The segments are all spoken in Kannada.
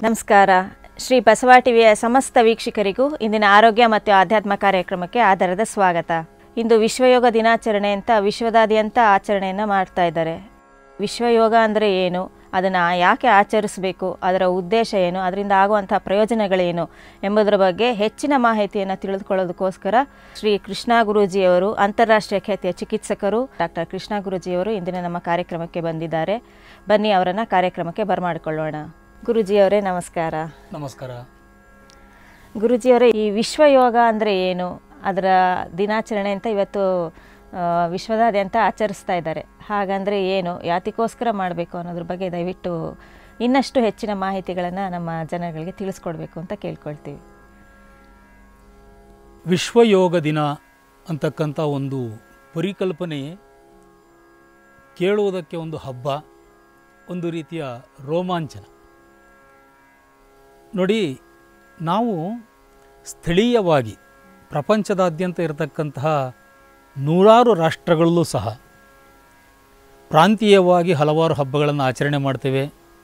ನಮಸ್ಕಾರ ಶ್ರೀ ಬಸವ ಟಿವಿಯ ಸಮಸ್ತ ವೀಕ್ಷಕರಿಗೂ ಇಂದಿನ ಆರೋಗ್ಯ ಮತ್ತು ಆಧ್ಯಾತ್ಮ ಕಾರ್ಯಕ್ರಮಕ್ಕೆ ಆಧಾರದ ಸ್ವಾಗತ ಇಂದು ವಿಶ್ವಯೋಗ ದಿನಾಚರಣೆ ಅಂತ ವಿಶ್ವದಾದ್ಯಂತ ಆಚರಣೆಯನ್ನು ಮಾಡ್ತಾ ಇದ್ದಾರೆ ವಿಶ್ವಯೋಗ ಅಂದರೆ ಏನು ಅದನ್ನು ಯಾಕೆ ಆಚರಿಸಬೇಕು ಅದರ ಉದ್ದೇಶ ಏನು ಅದರಿಂದ ಆಗುವಂಥ ಪ್ರಯೋಜನಗಳೇನು ಎಂಬುದರ ಬಗ್ಗೆ ಹೆಚ್ಚಿನ ಮಾಹಿತಿಯನ್ನು ತಿಳಿದುಕೊಳ್ಳೋದಕ್ಕೋಸ್ಕರ ಶ್ರೀ ಕೃಷ್ಣ ಗುರೂಜಿಯವರು ಅಂತಾರಾಷ್ಟ್ರೀಯ ಖ್ಯಾತಿಯ ಚಿಕಿತ್ಸಕರು ಡಾಕ್ಟರ್ ಕೃಷ್ಣ ಗುರೂಜಿಯವರು ಇಂದಿನ ನಮ್ಮ ಕಾರ್ಯಕ್ರಮಕ್ಕೆ ಬಂದಿದ್ದಾರೆ ಬನ್ನಿ ಅವರನ್ನು ಕಾರ್ಯಕ್ರಮಕ್ಕೆ ಬರಮಾಡಿಕೊಳ್ಳೋಣ ಗುರುಜಿಯವರೇ ನಮಸ್ಕಾರ ನಮಸ್ಕಾರ ಗುರುಜಿಯವರೇ ಈ ವಿಶ್ವಯೋಗ ಅಂದರೆ ಏನು ಅದರ ದಿನಾಚರಣೆ ಅಂತ ಇವತ್ತು ಆ, ವಿಶ್ವದಾದ್ಯಂತ ಆಚರಿಸ್ತಾ ಇದ್ದಾರೆ ಹಾಗಂದರೆ ಏನು ಯಾತಿಗೋಸ್ಕರ ಮಾಡಬೇಕು ಅನ್ನೋದ್ರ ಬಗ್ಗೆ ದಯವಿಟ್ಟು ಇನ್ನಷ್ಟು ಹೆಚ್ಚಿನ ಮಾಹಿತಿಗಳನ್ನು ನಮ್ಮ ಜನಗಳಿಗೆ ತಿಳಿಸ್ಕೊಡ್ಬೇಕು ಅಂತ ಕೇಳ್ಕೊಳ್ತೀವಿ ವಿಶ್ವಯೋಗ ದಿನ ಅಂತಕ್ಕಂಥ ಒಂದು ಪರಿಕಲ್ಪನೆ ಕೇಳುವುದಕ್ಕೆ ಒಂದು ಹಬ್ಬ ಒಂದು ರೀತಿಯ ರೋಮಾಂಚನ ನೋಡಿ ನಾವು ಸ್ಥಳೀಯವಾಗಿ ಪ್ರಪಂಚದಾದ್ಯಂತ ಇರತಕ್ಕಂತಹ ನೂರಾರು ರಾಷ್ಟ್ರಗಳಲ್ಲೂ ಸಹ ಪ್ರಾಂತೀಯವಾಗಿ ಹಲವಾರು ಹಬ್ಬಗಳನ್ನು ಆಚರಣೆ ಮಾಡ್ತೇವೆ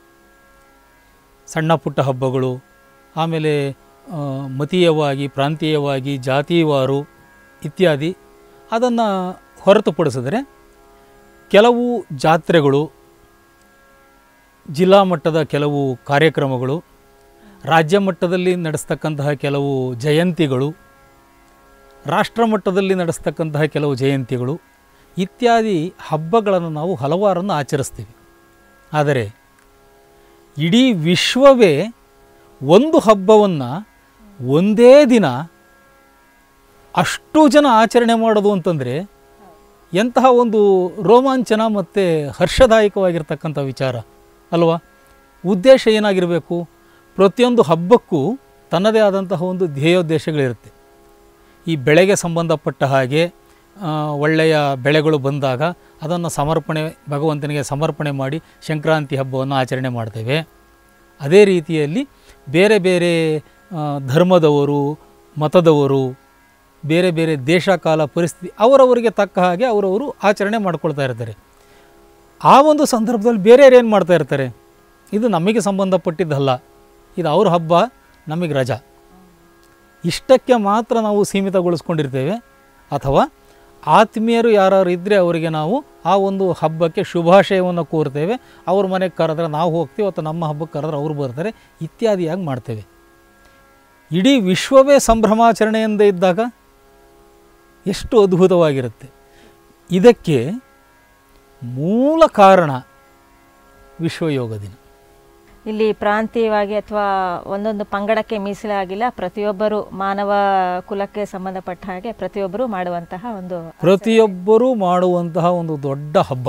ಸಣ್ಣ ಪುಟ್ಟ ಹಬ್ಬಗಳು ಆಮೇಲೆ ಆ, ಮತೀಯವಾಗಿ ಪ್ರಾಂತೀಯವಾಗಿ ಜಾತಿವಾರು ಇತ್ಯಾದಿ ಅದನ್ನು ಹೊರತುಪಡಿಸಿದರೆ ಕೆಲವು ಜಾತ್ರೆಗಳು ಜಿಲ್ಲಾ ಮಟ್ಟದ ಕೆಲವು ಕಾರ್ಯಕ್ರಮಗಳು ರಾಜ್ಯ ಮಟ್ಟದಲ್ಲಿ ನಡೆಸ್ತಕ್ಕಂತಹ ಕೆಲವು ಜಯಂತಿಗಳು ರಾಷ್ಟ್ರ ಮಟ್ಟದಲ್ಲಿ ನಡೆಸ್ತಕ್ಕಂತಹ ಕೆಲವು ಜಯಂತಿಗಳು ಇತ್ಯಾದಿ ಹಬ್ಬಗಳನ್ನು ನಾವು ಹಲವಾರನ್ನು ಆಚರಿಸ್ತೀವಿ ಆದರೆ ಇಡೀ ವಿಶ್ವವೇ ಒಂದು ಹಬ್ಬವನ್ನು ಒಂದೇ ದಿನ ಅಷ್ಟು ಜನ ಆಚರಣೆ ಮಾಡೋದು ಅಂತಂದರೆ ಎಂತಹ ಒಂದು ರೋಮಾಂಚನ ಮತ್ತು ಹರ್ಷದಾಯಕವಾಗಿರ್ತಕ್ಕಂಥ ವಿಚಾರ ಅಲ್ವಾ ಉದ್ದೇಶ ಏನಾಗಿರಬೇಕು ಪ್ರತಿಯೊಂದು ಹಬ್ಬಕ್ಕೂ ತನ್ನದೇ ಆದಂತಹ ಒಂದು ಧ್ಯೇಯೋದ್ದೇಶಗಳಿರುತ್ತೆ ಈ ಬೆಳೆಗೆ ಸಂಬಂಧಪಟ್ಟ ಹಾಗೆ ಆ, ಒಳ್ಳೆಯ ಬೆಳೆಗಳು ಬಂದಾಗ ಅದನ್ನು ಸಮರ್ಪಣೆ ಭಗವಂತನಿಗೆ ಸಮರ್ಪಣೆ ಮಾಡಿ ಸಂಕ್ರಾಂತಿ ಹಬ್ಬವನ್ನು ಆಚರಣೆ ಮಾಡ್ತೇವೆ ಅದೇ ರೀತಿಯಲ್ಲಿ ಬೇರೆ ಬೇರೆ ಆ, ಧರ್ಮದವರು ಮತದವರು ಬೇರೆ ಬೇರೆ ದೇಶ ಕಾಲ ಪರಿಸ್ಥಿತಿ ಅವರವರಿಗೆ ತಕ್ಕ ಹಾಗೆ ಅವರವರು ಆಚರಣೆ ಮಾಡ್ಕೊಳ್ತಾ ಇರ್ತಾರೆ ಆ ಒಂದು ಸಂದರ್ಭದಲ್ಲಿ ಬೇರೆಯವ್ರು ಏನು ಮಾಡ್ತಾ ಇರ್ತಾರೆ ಇದು ನಮಗೆ ಸಂಬಂಧಪಟ್ಟಿದ್ದಲ್ಲ ಇದು ಅವ್ರ ಹಬ್ಬ ನಮಗೆ ರಜಾ ಇಷ್ಟಕ್ಕೆ ಮಾತ್ರ ನಾವು ಸೀಮಿತಗೊಳಿಸ್ಕೊಂಡಿರ್ತೇವೆ ಅಥವಾ ಆತ್ಮೀಯರು ಯಾರು ಇದ್ದರೆ ಅವರಿಗೆ ನಾವು ಆ ಒಂದು ಹಬ್ಬಕ್ಕೆ ಶುಭಾಶಯವನ್ನು ಕೋರ್ತೇವೆ ಅವ್ರ ಮನೆಗೆ ಕರೆದ್ರೆ ನಾವು ಹೋಗ್ತೀವಿ ಅಥವಾ ನಮ್ಮ ಹಬ್ಬಕ್ಕೆ ಕರೆದ್ರೆ ಅವ್ರು ಬರ್ತಾರೆ ಇತ್ಯಾದಿಯಾಗಿ ಮಾಡ್ತೇವೆ ಇಡೀ ವಿಶ್ವವೇ ಸಂಭ್ರಮಾಚರಣೆಯಿಂದ ಇದ್ದಾಗ ಎಷ್ಟು ಅದ್ಭುತವಾಗಿರುತ್ತೆ ಇದಕ್ಕೆ ಮೂಲ ಕಾರಣ ವಿಶ್ವಯೋಗ ದಿನ ಇಲ್ಲಿ ಪ್ರಾಂತೀಯವಾಗಿ ಅಥವಾ ಒಂದೊಂದು ಪಂಗಡಕ್ಕೆ ಮೀಸಲಾಗಿಲ್ಲ ಪ್ರತಿಯೊಬ್ಬರು ಮಾನವ ಕುಲಕ್ಕೆ ಸಂಬಂಧಪಟ್ಟ ಹಾಗೆ ಪ್ರತಿಯೊಬ್ಬರು ಮಾಡುವಂತಹ ಒಂದು ಪ್ರತಿಯೊಬ್ಬರೂ ಮಾಡುವಂತಹ ಒಂದು ದೊಡ್ಡ ಹಬ್ಬ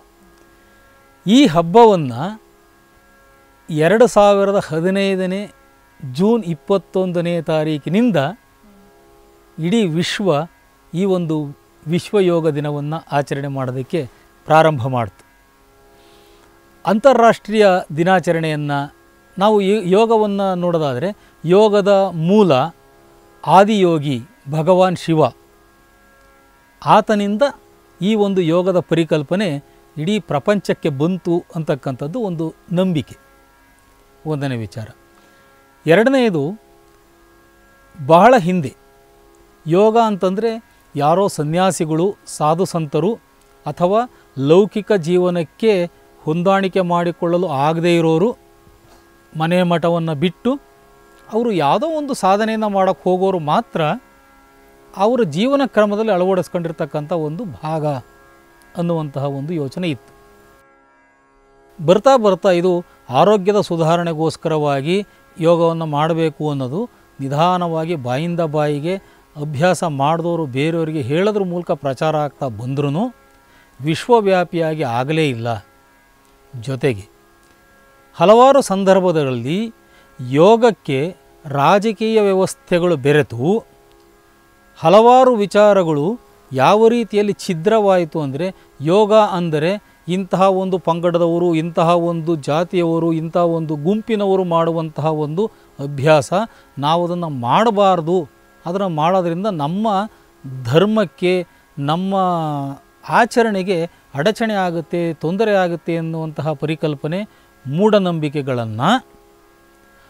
ಈ ಹಬ್ಬವನ್ನು ಎರಡು ಸಾವಿರದ ಹದಿನೈದನೇ ಜೂನ್ ಇಪ್ಪತ್ತೊಂದನೇ ತಾರೀಕಿನಿಂದ ಇಡೀ ವಿಶ್ವ ಈ ಒಂದು ವಿಶ್ವಯೋಗ ದಿನವನ್ನು ಆಚರಣೆ ಮಾಡೋದಕ್ಕೆ ಪ್ರಾರಂಭ ಮಾಡ್ತು ಅಂತಾರಾಷ್ಟ್ರೀಯ ದಿನಾಚರಣೆಯನ್ನು ನಾವು ಈ ಯೋಗವನ್ನು ನೋಡೋದಾದರೆ ಯೋಗದ ಮೂಲ ಆದಿಯೋಗಿ ಭಗವಾನ್ ಶಿವ ಆತನಿಂದ ಈ ಒಂದು ಯೋಗದ ಪರಿಕಲ್ಪನೆ ಇಡೀ ಪ್ರಪಂಚಕ್ಕೆ ಬಂತು ಅಂತಕ್ಕಂಥದ್ದು ಒಂದು ನಂಬಿಕೆ ಒಂದನೇ ವಿಚಾರ ಎರಡನೆಯದು ಬಹಳ ಹಿಂದೆ ಯೋಗ ಅಂತಂದರೆ ಯಾರೋ ಸನ್ಯಾಸಿಗಳು ಸಾಧು ಸಂತರು ಅಥವಾ ಲೌಕಿಕ ಜೀವನಕ್ಕೆ ಹೊಂದಾಣಿಕೆ ಮಾಡಿಕೊಳ್ಳಲು ಆಗದೇ ಇರೋರು ಮನೆ ಮಠವನ್ನು ಬಿಟ್ಟು ಅವರು ಯಾವುದೋ ಒಂದು ಸಾಧನೆಯನ್ನು ಮಾಡೋಕ್ಕೆ ಹೋಗೋರು ಮಾತ್ರ ಅವರ ಜೀವನ ಕ್ರಮದಲ್ಲಿ ಅಳವಡಿಸ್ಕೊಂಡಿರ್ತಕ್ಕಂಥ ಒಂದು ಭಾಗ ಅನ್ನುವಂತಹ ಒಂದು ಯೋಚನೆ ಇತ್ತು ಬರ್ತಾ ಬರ್ತಾ ಇದು ಆರೋಗ್ಯದ ಸುಧಾರಣೆಗೋಸ್ಕರವಾಗಿ ಯೋಗವನ್ನು ಮಾಡಬೇಕು ಅನ್ನೋದು ನಿಧಾನವಾಗಿ ಬಾಯಿಂದ ಬಾಯಿಗೆ ಅಭ್ಯಾಸ ಮಾಡಿದವರು ಬೇರೆಯವರಿಗೆ ಹೇಳೋದ್ರ ಮೂಲಕ ಪ್ರಚಾರ ಆಗ್ತಾ ಬಂದ್ರೂ ವಿಶ್ವವ್ಯಾಪಿಯಾಗಿ ಆಗಲೇ ಇಲ್ಲ ಜೊತೆಗೆ ಹಲವಾರು ಸಂದರ್ಭಗಳಲ್ಲಿ ಯೋಗಕ್ಕೆ ರಾಜಕೀಯ ವ್ಯವಸ್ಥೆಗಳು ಬೆರೆತು ಹಲವಾರು ವಿಚಾರಗಳು ಯಾವ ರೀತಿಯಲ್ಲಿ ಛಿದ್ರವಾಯಿತು ಅಂದರೆ ಯೋಗ ಅಂದರೆ ಇಂತಹ ಒಂದು ಪಂಗಡದವರು ಇಂತಹ ಒಂದು ಜಾತಿಯವರು ಇಂತಹ ಒಂದು ಗುಂಪಿನವರು ಮಾಡುವಂತಹ ಒಂದು ಅಭ್ಯಾಸ ನಾವು ಅದನ್ನು ಮಾಡಬಾರ್ದು ಅದನ್ನು ಮಾಡೋದ್ರಿಂದ ನಮ್ಮ ಧರ್ಮಕ್ಕೆ ನಮ್ಮ ಆಚರಣೆಗೆ ಅಡಚಣೆ ಆಗುತ್ತೆ ತೊಂದರೆ ಆಗುತ್ತೆ ಎನ್ನುವಂತಹ ಪರಿಕಲ್ಪನೆ ಮೂಢನಂಬಿಕೆಗಳನ್ನು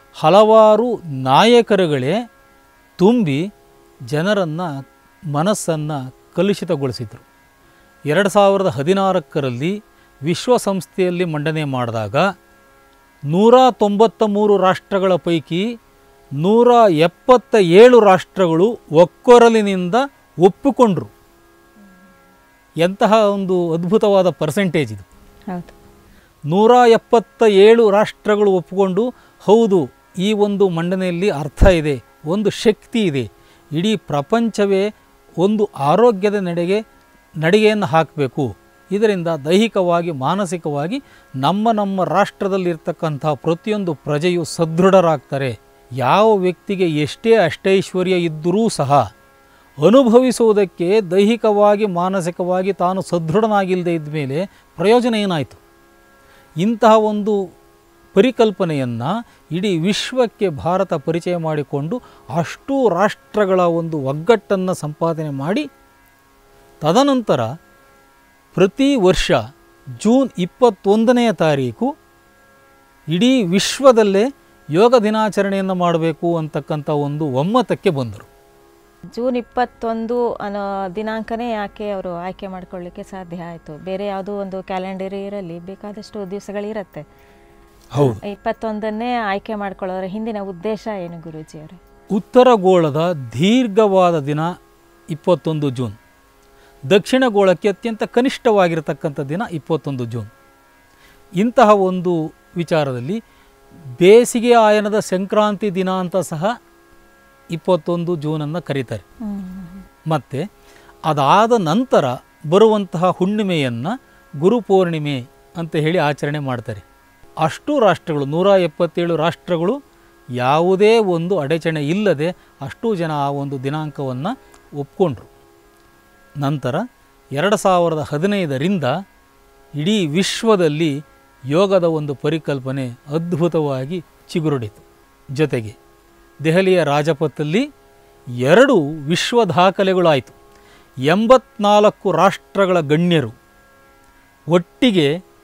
ಹಲವಾರು ನಾಯಕರುಗಳೇ ತುಂಬಿ ಜನರನ್ನು ಮನಸ್ಸನ್ನು ಕಲುಷಿತಗೊಳಿಸಿದರು ಎರಡು ಸಾವಿರದ ಹದಿನಾಲ್ಕರಲ್ಲಿ ವಿಶ್ವಸಂಸ್ಥೆಯಲ್ಲಿ ಮಂಡನೆ ಮಾಡಿದಾಗ ನೂರ ತೊಂಬತ್ತ ಮೂರು ರಾಷ್ಟ್ರಗಳ ಪೈಕಿ ನೂರ ಎಪ್ಪತ್ತ ಏಳು ರಾಷ್ಟ್ರಗಳು ಒಕ್ಕೊರಲಿನಿಂದ ಒಪ್ಪಿಕೊಂಡ್ರು ಎಂತಹ ಒಂದು ಅದ್ಭುತವಾದ ಪರ್ಸೆಂಟೇಜ್ ಇದು ಹೌದು ನೂರ ಎಪ್ಪತ್ತ ಏಳು ರಾಷ್ಟ್ರಗಳು ಒಪ್ಪಿಕೊಂಡು ಹೌದು ಈ ಒಂದು ಮಂಡನೆಯಲ್ಲಿ ಅರ್ಥ ಇದೆ ಒಂದು ಶಕ್ತಿ ಇದೆ ಇಡೀ ಪ್ರಪಂಚವೇ ಒಂದು ಆರೋಗ್ಯದ ನಡೆಗೆ ನಡಿಗೆಯನ್ನು ಹಾಕಬೇಕು ಇದರಿಂದ ದೈಹಿಕವಾಗಿ ಮಾನಸಿಕವಾಗಿ ನಮ್ಮ ನಮ್ಮ ರಾಷ್ಟ್ರದಲ್ಲಿರ್ತಕ್ಕಂಥ ಪ್ರತಿಯೊಂದು ಪ್ರಜೆಯು ಸದೃಢರಾಗ್ತಾರೆ ಯಾವ ವ್ಯಕ್ತಿಗೆ ಎಷ್ಟೇ ಅಷ್ಟೈಶ್ವರ್ಯ ಇದ್ದರೂ ಸಹ ಅನುಭವಿಸುವುದಕ್ಕೆ ದೈಹಿಕವಾಗಿ ಮಾನಸಿಕವಾಗಿ ತಾನು ಸದೃಢನಾಗಿಲ್ಲದೆ ಇದ್ದ ಮೇಲೆ ಪ್ರಯೋಜನ ಏನಾಯಿತು ಇಂತಹ ಒಂದು ಪರಿಕಲ್ಪನೆಯನ್ನು ಇಡೀ ವಿಶ್ವಕ್ಕೆ ಭಾರತ ಪರಿಚಯ ಮಾಡಿಕೊಂಡು ಅಷ್ಟೂ ರಾಷ್ಟ್ರಗಳ ಒಂದು ಒಗ್ಗಟ್ಟನ್ನು ಸಂಪಾದನೆ ಮಾಡಿ ತದನಂತರ ಪ್ರತಿ ವರ್ಷ ಜೂನ್ ಇಪ್ಪತ್ತೊಂದನೆಯ ತಾರೀಕು ಇಡೀ ವಿಶ್ವದಲ್ಲೇ ಯೋಗ ದಿನಾಚರಣೆಯನ್ನು ಮಾಡಬೇಕು ಅಂತಕ್ಕಂಥ ಒಂದು ಒಮ್ಮತಕ್ಕೆ ಬಂದರು ಜೂನ್ ಇಪ್ಪತ್ತೊಂದು ಅನ್ನೋ ದಿನಾಂಕನೇ ಯಾಕೆ ಅವರು ಆಯ್ಕೆ ಮಾಡ್ಕೊಳ್ಳಿಕ್ಕೆ ಸಾಧ್ಯ ಆಯಿತು ಬೇರೆ ಯಾವುದೋ ಒಂದು ಕ್ಯಾಲೆಂಡರ್ ಇರಲಿ ಬೇಕಾದಷ್ಟು ದಿವಸಗಳಿರುತ್ತೆ ಹೌದು ಇಪ್ಪತ್ತೊಂದನ್ನೇ ಆಯ್ಕೆ ಮಾಡ್ಕೊಳ್ಳೋದ್ರ ಹಿಂದಿನ ಉದ್ದೇಶ ಏನು ಗುರೂಜಿ ಅವರೇ ಉತ್ತರ ಗೋಳದ ದೀರ್ಘವಾದ ದಿನ ಇಪ್ಪತ್ತೊಂದು ಜೂನ್ ದಕ್ಷಿಣ ಗೋಳಕ್ಕೆ ಅತ್ಯಂತ ಕನಿಷ್ಠವಾಗಿರತಕ್ಕಂಥ ದಿನ ಇಪ್ಪತ್ತೊಂದು ಜೂನ್ ಇಂತಹ ಒಂದು ವಿಚಾರದಲ್ಲಿ ಬೇಸಿಗೆ ಆಯನದ ಸಂಕ್ರಾಂತಿ ದಿನ ಅಂತ ಸಹ ಇಪ್ಪತ್ತೊಂದು ಜೂನನ್ನು ಕರೀತಾರೆ ಮತ್ತು ಅದಾದ ನಂತರ ಬರುವಂತಹ ಹುಣ್ಣಿಮೆಯನ್ನು ಗುರುಪೂರ್ಣಿಮೆ ಅಂತ ಹೇಳಿ ಆಚರಣೆ ಮಾಡ್ತಾರೆ ಅಷ್ಟು ರಾಷ್ಟ್ರಗಳು ನೂರ ಎಪ್ಪತ್ತೇಳು ರಾಷ್ಟ್ರಗಳು ಯಾವುದೇ ಒಂದು ಅಡಚಣೆ ಇಲ್ಲದೆ ಅಷ್ಟೂ ಜನ ಆ ಒಂದು ದಿನಾಂಕವನ್ನು ಒಪ್ಕೊಂಡ್ರು ನಂತರ ಎರಡು ಸಾವಿರದ ಹದಿನೈದರಿಂದ ಇಡೀ ವಿಶ್ವದಲ್ಲಿ ಯೋಗದ ಒಂದು ಪರಿಕಲ್ಪನೆ ಅದ್ಭುತವಾಗಿ ಚಿಗುರುಡಿತು ಜೊತೆಗೆ ದೆಹಲಿಯ ರಾಜಪಥಲ್ಲಿ ಎರಡು ವಿಶ್ವ ದಾಖಲೆಗಳಾಯಿತು ಎಂಬತ್ನಾಲ್ಕು ರಾಷ್ಟ್ರಗಳ ಗಣ್ಯರು ಒಟ್ಟಿಗೆ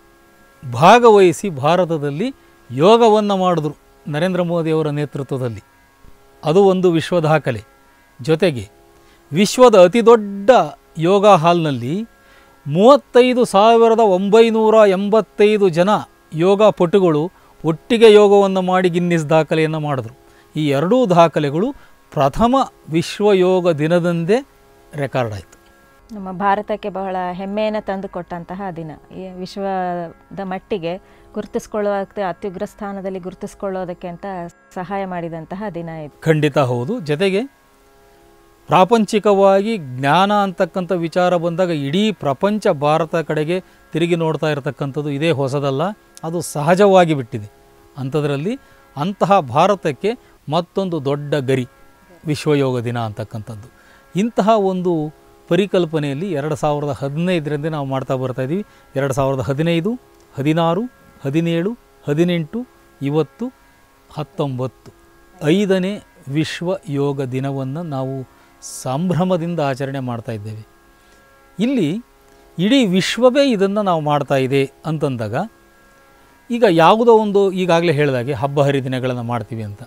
ಭಾಗವಹಿಸಿ ಭಾರತದಲ್ಲಿ ಯೋಗವನ್ನು ಮಾಡಿದ್ರು ನರೇಂದ್ರ ಮೋದಿಯವರ ನೇತೃತ್ವದಲ್ಲಿ ಅದು ಒಂದು ವಿಶ್ವ ದಾಖಲೆ ಜೊತೆಗೆ ವಿಶ್ವದ ಅತಿ ದೊಡ್ಡ ಯೋಗ ಹಾಲ್ನಲ್ಲಿ ಮೂವತ್ತೈದು ಸಾವಿರದ ಒಂಬೈನೂರ ಎಂಬತ್ತೈದು ಜನ ಯೋಗ ಪಟುಗಳು ಒಟ್ಟಿಗೆ ಯೋಗವನ್ನು ಮಾಡಿ ಗಿನ್ನಿಸ್ ದಾಖಲೆಯನ್ನು ಮಾಡಿದ್ರು ಈ ಎರಡೂ ದಾಖಲೆಗಳು ಪ್ರಥಮ ವಿಶ್ವ ಯೋಗ ದಿನದಂದೇ ರೆಕಾರ್ಡ್ ಆಯಿತು ನಮ್ಮ ಭಾರತಕ್ಕೆ ಬಹಳ ಹೆಮ್ಮೆಯನ್ನು ತಂದುಕೊಟ್ಟಂತಹ ದಿನ ಈ ವಿಶ್ವದ ಮಟ್ಟಿಗೆ ಗುರುತಿಸ್ಕೊಳ್ಳೋದಕ್ಕೆ ಅತ್ಯುಗ್ರ ಸ್ಥಾನದಲ್ಲಿ ಗುರುತಿಸ್ಕೊಳ್ಳೋದಕ್ಕೆ ಅಂತ ಸಹಾಯ ಮಾಡಿದಂತಹ ದಿನ ಇದು ಖಂಡಿತ ಹೌದು ಜೊತೆಗೆ ಪ್ರಾಪಂಚಿಕವಾಗಿ ಜ್ಞಾನ ಅಂತಕ್ಕಂಥ ವಿಚಾರ ಬಂದಾಗ ಇಡೀ ಪ್ರಪಂಚ ಭಾರತ ಕಡೆಗೆ ತಿರುಗಿ ನೋಡ್ತಾ ಇರತಕ್ಕಂಥದ್ದು ಇದೇ ಹೊಸದಲ್ಲ ಅದು ಸಹಜವಾಗಿ ಬಿಟ್ಟಿದೆ ಅಂಥದ್ರಲ್ಲಿ ಅಂತಹ ಭಾರತಕ್ಕೆ ಮತ್ತೊಂದು ದೊಡ್ಡ ಗರಿ ವಿಶ್ವಯೋಗ ದಿನ ಅಂತಕ್ಕಂಥದ್ದು ಇಂತಹ ಒಂದು ಪರಿಕಲ್ಪನೆಯಲ್ಲಿ ಎರಡು ಸಾವಿರದ ಹದಿನೈದರಿಂದ ನಾವು ಮಾಡ್ತಾ ಬರ್ತಾ ಇದ್ದೀವಿ ಎರಡು ಸಾವಿರದ ಹದಿನೈದು ಹದಿನಾರು ಹದಿನೇಳು ಹದಿನೆಂಟು ಇವತ್ತು ಹತ್ತೊಂಬತ್ತು ಐದನೇ ವಿಶ್ವ ಯೋಗ ದಿನವನ್ನು ನಾವು ಸಂಭ್ರಮದಿಂದ ಆಚರಣೆ ಮಾಡ್ತಾ ಇದ್ದೇವೆ ಇಲ್ಲಿ ಇಡೀ ವಿಶ್ವವೇ ಇದನ್ನು ನಾವು ಮಾಡ್ತಾ ಇದೆ ಅಂತಂದಾಗ ಈಗ ಯಾವುದೋ ಒಂದು ಈಗಾಗಲೇ ಹೇಳಿದಾಗೆ ಹಬ್ಬ ಹರಿದಿನಗಳನ್ನು ಮಾಡ್ತೀವಿ ಅಂತ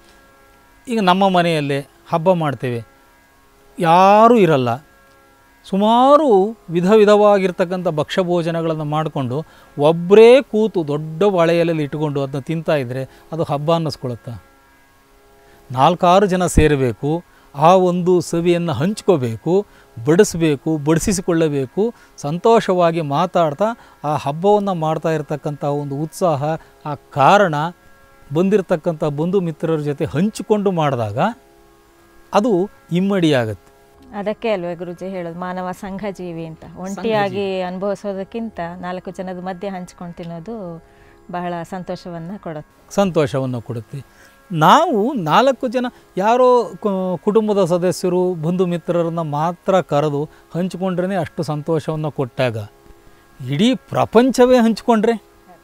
ಈಗ ನಮ್ಮ ಮನೆಯಲ್ಲೇ ಹಬ್ಬ ಮಾಡ್ತೇವೆ ಯಾರೂ ಇರಲ್ಲ ಸುಮಾರು ವಿಧ ವಿಧವಾಗಿರ್ತಕ್ಕಂಥ ಭಕ್ಷ್ಯಭೋಜನಗಳನ್ನು ಮಾಡಿಕೊಂಡು ಒಬ್ಬರೇ ಕೂತು ದೊಡ್ಡ ಬಾಳೆಯಲ್ಲಿ ಇಟ್ಕೊಂಡು ಅದನ್ನ ತಿಂತಾ ಇದ್ದರೆ ಅದು ಹಬ್ಬ ಅನ್ನಿಸ್ಕೊಳುತ್ತಾ ನಾಲ್ಕಾರು ಜನ ಸೇರಬೇಕು ಆ ಒಂದು ಸವಿಯನ್ನು ಹಂಚ್ಕೋಬೇಕು ಬಡಿಸಬೇಕು ಬಡಿಸಿಕೊಳ್ಳಬೇಕು ಸಂತೋಷವಾಗಿ ಮಾತಾಡ್ತಾ ಆ ಹಬ್ಬವನ್ನು ಮಾಡ್ತಾ ಇರತಕ್ಕಂಥ ಒಂದು ಉತ್ಸಾಹ ಆ ಕಾರಣ ಬಂದಿರತಕ್ಕಂಥ ಬಂಧು ಮಿತ್ರರ ಜೊತೆ ಹಂಚಿಕೊಂಡು ಮಾಡಿದಾಗ ಅದು ಇಮ್ಮಡಿಯಾಗತ್ತೆ ಅದಕ್ಕೆ ಅಲ್ವೇ ಗುರುಜಿ ಹೇಳೋದು ಮಾನವ ಸಂಘ ಜೀವಿ ಅಂತ ಒಂಟಿಯಾಗಿ ಅನುಭವಿಸೋದಕ್ಕಿಂತ ನಾಲ್ಕು ಜನದ ಮಧ್ಯೆ ಹಂಚ್ಕೊಂಡು ತಿನ್ನೋದು ಬಹಳ ಸಂತೋಷವನ್ನು ಕೊಡುತ್ತೆ ಸಂತೋಷವನ್ನು ಕೊಡುತ್ತೆ ನಾವು ನಾಲ್ಕು ಜನ ಯಾರೋ ಕು- ಕುಟುಂಬದ ಸದಸ್ಯರು ಬಂಧು ಮಿತ್ರರನ್ನು ಮಾತ್ರ ಕರೆದು ಹಂಚಿಕೊಂಡ್ರೇ ಅಷ್ಟು ಸಂತೋಷವನ್ನು ಕೊಟ್ಟಾಗ ಇಡೀ ಪ್ರಪಂಚವೇ ಹಂಚಿಕೊಂಡ್ರೆ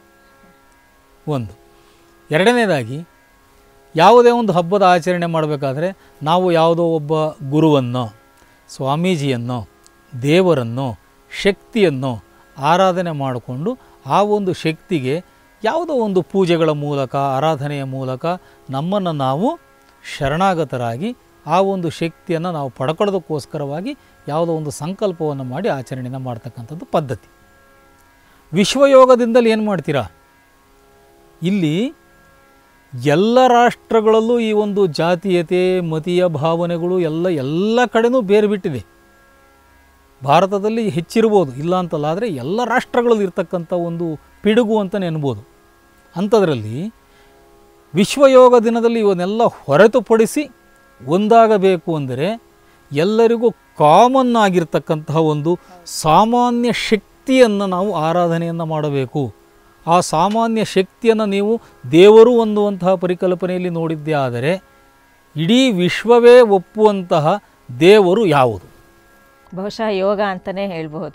ಒಂದು ಎರಡನೇದಾಗಿ ಯಾವುದೇ ಒಂದು ಹಬ್ಬದ ಆಚರಣೆ ಮಾಡಬೇಕಾದ್ರೆ ನಾವು ಯಾವುದೋ ಒಬ್ಬ ಗುರುವನ್ನು ಸ್ವಾಮೀಜಿಯನ್ನು ದೇವರನ್ನು ಶಕ್ತಿಯನ್ನು ಆರಾಧನೆ ಮಾಡಿಕೊಂಡು ಆ ಒಂದು ಶಕ್ತಿಗೆ ಯಾವುದೋ ಒಂದು ಪೂಜೆಗಳ ಮೂಲಕ ಆರಾಧನೆಯ ಮೂಲಕ ನಮ್ಮನ್ನು ನಾವು ಶರಣಾಗತರಾಗಿ ಆ ಒಂದು ಶಕ್ತಿಯನ್ನು ನಾವು ಪಡ್ಕೊಳ್ಳೋದಕ್ಕೋಸ್ಕರವಾಗಿ ಯಾವುದೋ ಒಂದು ಸಂಕಲ್ಪವನ್ನು ಮಾಡಿ ಆಚರಣೆಯನ್ನು ಮಾಡ್ತಕ್ಕಂಥದ್ದು ಪದ್ಧತಿ ವಿಶ್ವಯೋಗದಿಂದಲೇ ಏನು ಮಾಡ್ತೀರಾ ಇಲ್ಲಿ ಎಲ್ಲ ರಾಷ್ಟ್ರಗಳಲ್ಲೂ ಈ ಒಂದು ಜಾತೀಯತೆ ಮತೀಯ ಭಾವನೆಗಳು ಎಲ್ಲ ಎಲ್ಲ ಕಡೆನೂ ಬೇರೆ ಬಿಟ್ಟಿದೆ ಭಾರತದಲ್ಲಿ ಹೆಚ್ಚಿರ್ಬೋದು ಇಲ್ಲ ಅಂತಲ್ಲ ಆದರೆ ಎಲ್ಲ ರಾಷ್ಟ್ರಗಳಲ್ಲಿ ಇರ್ತಕ್ಕಂಥ ಒಂದು ಪಿಡುಗು ಅಂತಲೇ ಅನ್ಬೋದು ಅಂಥದ್ರಲ್ಲಿ ವಿಶ್ವಯೋಗ ದಿನದಲ್ಲಿ ಇವನ್ನೆಲ್ಲ ಹೊರತುಪಡಿಸಿ ಒಂದಾಗಬೇಕು ಅಂದರೆ ಎಲ್ಲರಿಗೂ ಕಾಮನ್ ಆಗಿರ್ತಕ್ಕಂತಹ ಒಂದು ಸಾಮಾನ್ಯ ಶಕ್ತಿಯನ್ನು ನಾವು ಆರಾಧನೆಯನ್ನು ಮಾಡಬೇಕು ಆ ಸಾಮಾನ್ಯ ಶಕ್ತಿಯನ್ನು ನೀವು ದೇವರು ಅನ್ನುವಂತಹ ಪರಿಕಲ್ಪನೆಯಲ್ಲಿ ನೋಡಿದ್ದೇ ಆದರೆ ಇಡೀ ವಿಶ್ವವೇ ಒಪ್ಪುವಂತಹ ದೇವರು ಯಾವುದು ಬಹುಶಃ ಯೋಗ ಅಂತಲೇ ಹೇಳ್ಬೋದು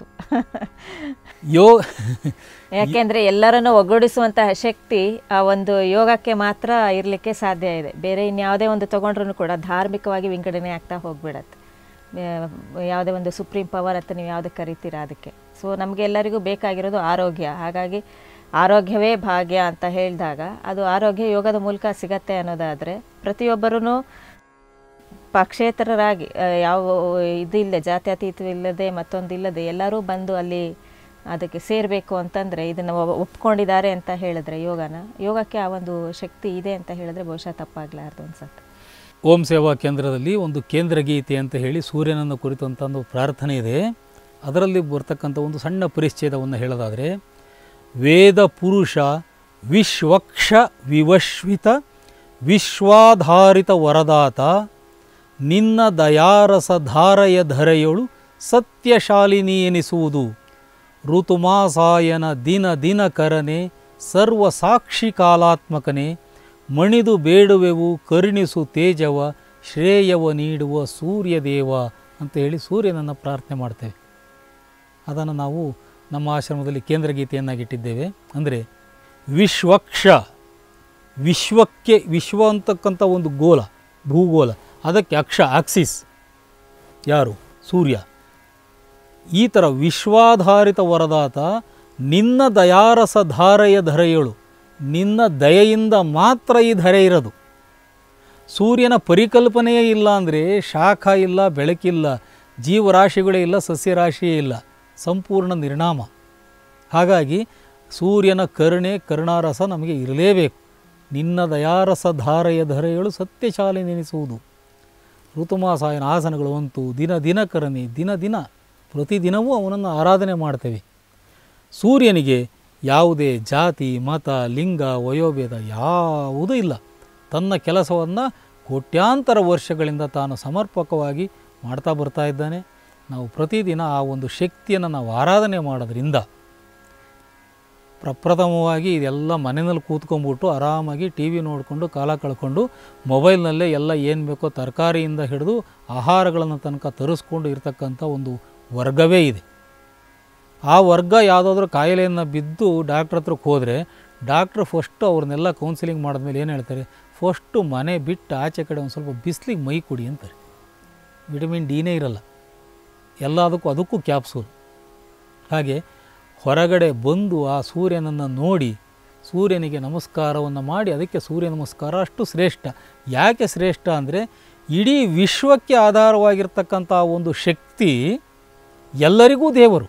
ಯೋ ಯಾಕೆಂದರೆ ಎಲ್ಲರನ್ನು ಒಗ್ಗೂಡಿಸುವಂತಹ ಶಕ್ತಿ ಆ ಒಂದು ಯೋಗಕ್ಕೆ ಮಾತ್ರ ಇರಲಿಕ್ಕೆ ಸಾಧ್ಯ ಇದೆ ಬೇರೆ ಇನ್ಯಾವುದೇ ಒಂದು ತೊಗೊಂಡ್ರೂ ಕೂಡ ಧಾರ್ಮಿಕವಾಗಿ ವಿಂಗಡಣೆ ಆಗ್ತಾ ಹೋಗ್ಬಿಡತ್ತೆ ಆ, ಯಾವುದೇ ಒಂದು ಸುಪ್ರೀಂ ಪವರ್ ಅಂತ ನೀವು ಯಾವುದಕ್ಕೆ ಕರಿತೀರಾ ಅದಕ್ಕೆ ಸೊ ನಮಗೆ ಎಲ್ಲರಿಗೂ ಬೇಕಾಗಿರೋದು ಆರೋಗ್ಯ ಹಾಗಾಗಿ ಆರೋಗ್ಯವೇ ಭಾಗ್ಯ ಅಂತ ಹೇಳಿದಾಗ ಅದು ಆರೋಗ್ಯ ಯೋಗದ ಮೂಲಕ ಸಿಗತ್ತೆ ಅನ್ನೋದಾದರೆ ಪ್ರತಿಯೊಬ್ಬರೂ ಪಕ್ಷೇತರರಾಗಿ ಆ, ಯಾವ ಇದಿಲ್ಲ ಜಾತ್ಯತೀತವಿಲ್ಲದೆ ಮತ್ತೊಂದಿಲ್ಲದೆ ಎಲ್ಲರೂ ಬಂದು ಅಲ್ಲಿ ಅದಕ್ಕೆ ಸೇರಬೇಕು ಅಂತಂದರೆ ಇದನ್ನು ಒ- ಒಪ್ಕೊಂಡಿದ್ದಾರೆ ಅಂತ ಹೇಳಿದ್ರೆ ಯೋಗನ ಯೋಗಕ್ಕೆ ಆ ಒಂದು ಶಕ್ತಿ ಇದೆ ಅಂತ ಹೇಳಿದ್ರೆ ಬಹುಶಃ ತಪ್ಪಾಗಲಾರ್ದು ಅನ್ಸತ್ತೆ ಓಂ ಸೇವಾ ಕೇಂದ್ರದಲ್ಲಿ ಒಂದು ಕೇಂದ್ರ ಗೀತೆ ಅಂತ ಹೇಳಿ ಸೂರ್ಯನನ್ನು ಕುರಿತಂಥ ಒಂದು ಪ್ರಾರ್ಥನೆ ಇದೆ ಅದರಲ್ಲಿ ಬರ್ತಕ್ಕಂಥ ಒಂದು ಸಣ್ಣ ಪರಿಚ್ಛೇದವನ್ನು ಹೇಳೋದಾದರೆ ವೇದ ಪುರುಷ ವಿಶ್ವಕ್ಷ ವಿವಶ್ವಿತ ವಿಶ್ವಾಧಾರಿತ ವರದಾತ ನಿನ್ನ ದಯಾರಸ ಧಾರಯ ಧರೆಯೊಳು ಸತ್ಯಶಾಲಿನಿ ಎನಿಸುವುದು ಋತುಮಾಸಾಯನ ದಿನ ದಿನ ಕರನೆ ಸರ್ವ ಸಾಕ್ಷಿ ಕಾಲಾತ್ಮಕನೇ ಮಣಿದು ಬೇಡುವೆವು ಕರುಣಿಸು ತೇಜವ ಶ್ರೇಯವ ನೀಡುವ ಸೂರ್ಯದೇವ ಅಂತ ಹೇಳಿ ಸೂರ್ಯನನ್ನು ಪ್ರಾರ್ಥನೆ ಮಾಡ್ತೇವೆ ಅದನ್ನು ನಾವು ನಮ್ಮ ಆಶ್ರಮದಲ್ಲಿ ಕೇಂದ್ರ ಗೀತೆಯನ್ನಾಗಿಟ್ಟಿದ್ದೇವೆ ಅಂದರೆ ವಿಶ್ವಕ್ಷ ವಿಶ್ವಕ್ಕೆ ವಿಶ್ವ ಅಂತಕ್ಕಂಥ ಒಂದು ಗೋಲ ಭೂಗೋಲ ಅದಕ್ಕೆ ಅಕ್ಷ ಆಕ್ಸಿಸ್ ಯಾರು ಸೂರ್ಯ ಈ ಥರ ವಿಶ್ವಾಧಾರಿತ ವರದಾತ ನಿನ್ನ ದಯಾರಸ ಧಾರೆಯ ಧರೆಯಳು ನಿನ್ನ ದಯೆಯಿಂದ ಮಾತ್ರ ಈ ಧರೆ ಇರೋದು ಸೂರ್ಯನ ಪರಿಕಲ್ಪನೆಯೇ ಇಲ್ಲ ಅಂದರೆ ಶಾಖ ಇಲ್ಲ ಬೆಳಕಿಲ್ಲ ಜೀವರಾಶಿಗಳೇ ಇಲ್ಲ ಸಸ್ಯರಾಶಿಯೇ ಇಲ್ಲ ಸಂಪೂರ್ಣ ನಿರ್ನಾಮ ಹಾಗಾಗಿ ಸೂರ್ಯನ ಕರುಣೆ ಕರುಣಾರಸ ನಮಗೆ ಇರಲೇಬೇಕು ನಿನ್ನ ದಯಾರಸ ಧಾರೆಯ ಧರೆಯಳು ಸತ್ಯಶಾಲಿ ನೆನೆಸುವುದು ಋತುಮಾಸಾಯನ ಆಸನಗಳು ಅಂತು ದಿನ ದಿನ ಕರಣಿ ದಿನ ದಿನ ಪ್ರತಿದಿನವೂ ಅವನನ್ನು ಆರಾಧನೆ ಮಾಡ್ತೇವೆ ಸೂರ್ಯನಿಗೆ ಯಾವುದೇ ಜಾತಿ ಮತ ಲಿಂಗ ವಯೋಭೇದ ಯಾವುದೂ ಇಲ್ಲ ತನ್ನ ಕೆಲಸವನ್ನು ಕೋಟ್ಯಾಂತರ ವರ್ಷಗಳಿಂದ ತಾನು ಸಮರ್ಪಕವಾಗಿ ಮಾಡ್ತಾ ಬರ್ತಾ ಇದ್ದಾನೆ ನಾವು ಪ್ರತಿದಿನ ಆ ಒಂದು ಶಕ್ತಿಯನ್ನು ನಾವು ಆರಾಧನೆ ಮಾಡೋದ್ರಿಂದ ಪ್ರಪ್ರಥಮವಾಗಿ ಇದೆಲ್ಲ ಮನೆಯಲ್ಲಿ ಕೂತ್ಕೊಂಡ್ಬಿಟ್ಟು ಆರಾಮಾಗಿ ಟಿ ವಿ ನೋಡಿಕೊಂಡು ಕಾಲ ಕಳ್ಕೊಂಡು ಮೊಬೈಲ್ನಲ್ಲೇ ಎಲ್ಲ ಏನು ಬೇಕೋ ತರಕಾರಿಯಿಂದ ಹಿಡಿದು ಆಹಾರಗಳನ್ನು ತನಕ ತರಿಸ್ಕೊಂಡು ಇರತಕ್ಕಂಥ ಒಂದು ವರ್ಗವೇ ಇದೆ ಆ ವರ್ಗ ಯಾವುದಾದ್ರೂ ಕಾಯಿಲೆಯನ್ನು ಬಿದ್ದು ಡಾಕ್ಟ್ರ್ ಹತ್ರಕ್ಕೆ ಹೋದರೆ ಡಾಕ್ಟ್ರ್ ಫಸ್ಟು ಅವ್ರನ್ನೆಲ್ಲ ಕೌನ್ಸಿಲಿಂಗ್ ಮಾಡಿದ್ಮೇಲೆ ಏನು ಹೇಳ್ತಾರೆ ಫಸ್ಟು ಮನೆ ಬಿಟ್ಟು ಆಚೆ ಕಡೆ ಒಂದು ಸ್ವಲ್ಪ ಬಿಸಿಲಿಗೆ ಮೈ ಕುಡಿ ಅಂತಾರೆ ವಿಟಮಿನ್ ಡಿನೇ ಇರಲ್ಲ ಎಲ್ಲದಕ್ಕೂ ಅದಕ್ಕೂ ಕ್ಯಾಪ್ಸೂಲ್ ಹಾಗೆ ಹೊರಗಡೆ ಬಂದು ಆ ಸೂರ್ಯನನ್ನು ನೋಡಿ ಸೂರ್ಯನಿಗೆ ನಮಸ್ಕಾರವನ್ನು ಮಾಡಿ ಅದಕ್ಕೆ ಸೂರ್ಯ ನಮಸ್ಕಾರ ಅಷ್ಟು ಶ್ರೇಷ್ಠ ಯಾಕೆ ಶ್ರೇಷ್ಠ ಅಂದರೆ ಇಡೀ ವಿಶ್ವಕ್ಕೆ ಆಧಾರವಾಗಿರ್ತಕ್ಕಂಥ ಒಂದು ಶಕ್ತಿ ಎಲ್ಲರಿಗೂ ದೇವರು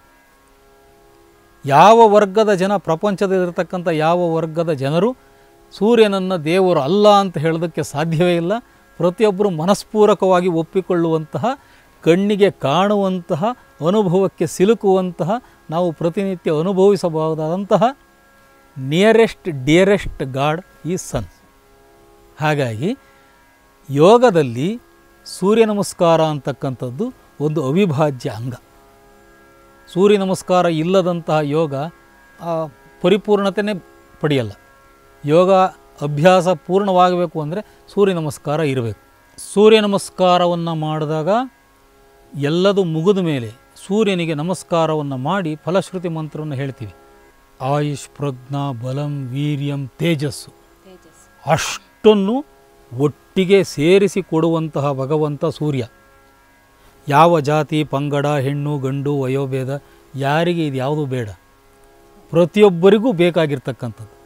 ಯಾವ ವರ್ಗದ ಜನ ಪ್ರಪಂಚದಲ್ಲಿರ್ತಕ್ಕಂಥ ಯಾವ ವರ್ಗದ ಜನರು ಸೂರ್ಯನನ್ನು ದೇವರು ಅಲ್ಲ ಅಂತ ಹೇಳೋದಕ್ಕೆ ಸಾಧ್ಯವೇ ಇಲ್ಲ ಪ್ರತಿಯೊಬ್ಬರು ಮನಸ್ಪೂರ್ವಕವಾಗಿ ಒಪ್ಪಿಕೊಳ್ಳುವಂತಹ ಕಣ್ಣಿಗೆ ಕಾಣುವಂತಹ ಅನುಭವಕ್ಕೆ ಸಿಲುಕುವಂತಹ ನಾವು ಪ್ರತಿನಿತ್ಯ ಅನುಭವಿಸಬಹುದಾದಂತಹ ನಿಯರೆಸ್ಟ್ ಡಿಯರೆಸ್ಟ್ ಗಾಡ್ ಈ ಸನ್ ಹಾಗಾಗಿ ಯೋಗದಲ್ಲಿ ಸೂರ್ಯ ನಮಸ್ಕಾರ ಅಂತಕ್ಕಂಥದ್ದು ಒಂದು ಅವಿಭಾಜ್ಯ ಅಂಗ ಸೂರ್ಯ ನಮಸ್ಕಾರ ಇಲ್ಲದಂತಹ ಯೋಗ ಆ, ಪರಿಪೂರ್ಣತೆಯೇ ಪಡೆಯಲ್ಲ ಯೋಗ ಅಭ್ಯಾಸ ಪೂರ್ಣವಾಗಬೇಕು ಅಂದರೆ ಸೂರ್ಯ ನಮಸ್ಕಾರ ಇರಬೇಕು ಸೂರ್ಯ ನಮಸ್ಕಾರವನ್ನು ಮಾಡಿದಾಗ ಎಲ್ಲದು ಮುಗಿದ ಮೇಲೆ ಸೂರ್ಯನಿಗೆ ನಮಸ್ಕಾರವನ್ನು ಮಾಡಿ ಫಲಶ್ರುತಿ ಮಂತ್ರವನ್ನು ಹೇಳ್ತೀವಿ ಆಯುಷ್ ಪ್ರಜ್ಞಾ ಬಲಂ ವೀರ್ಯಂ ತೇಜಸ್ಸು ಅಷ್ಟನ್ನು ಒಟ್ಟಿಗೆ ಸೇರಿಸಿ ಕೊಡುವಂತಹ ಭಗವಂತ ಸೂರ್ಯ ಯಾವ ಜಾತಿ ಪಂಗಡ ಹೆಣ್ಣು ಗಂಡು ವಯೋಭೇದ ಯಾರಿಗೆ ಇದು ಯಾವುದೂ ಬೇಡ ಪ್ರತಿಯೊಬ್ಬರಿಗೂ ಬೇಕಾಗಿರ್ತಕ್ಕಂಥದ್ದು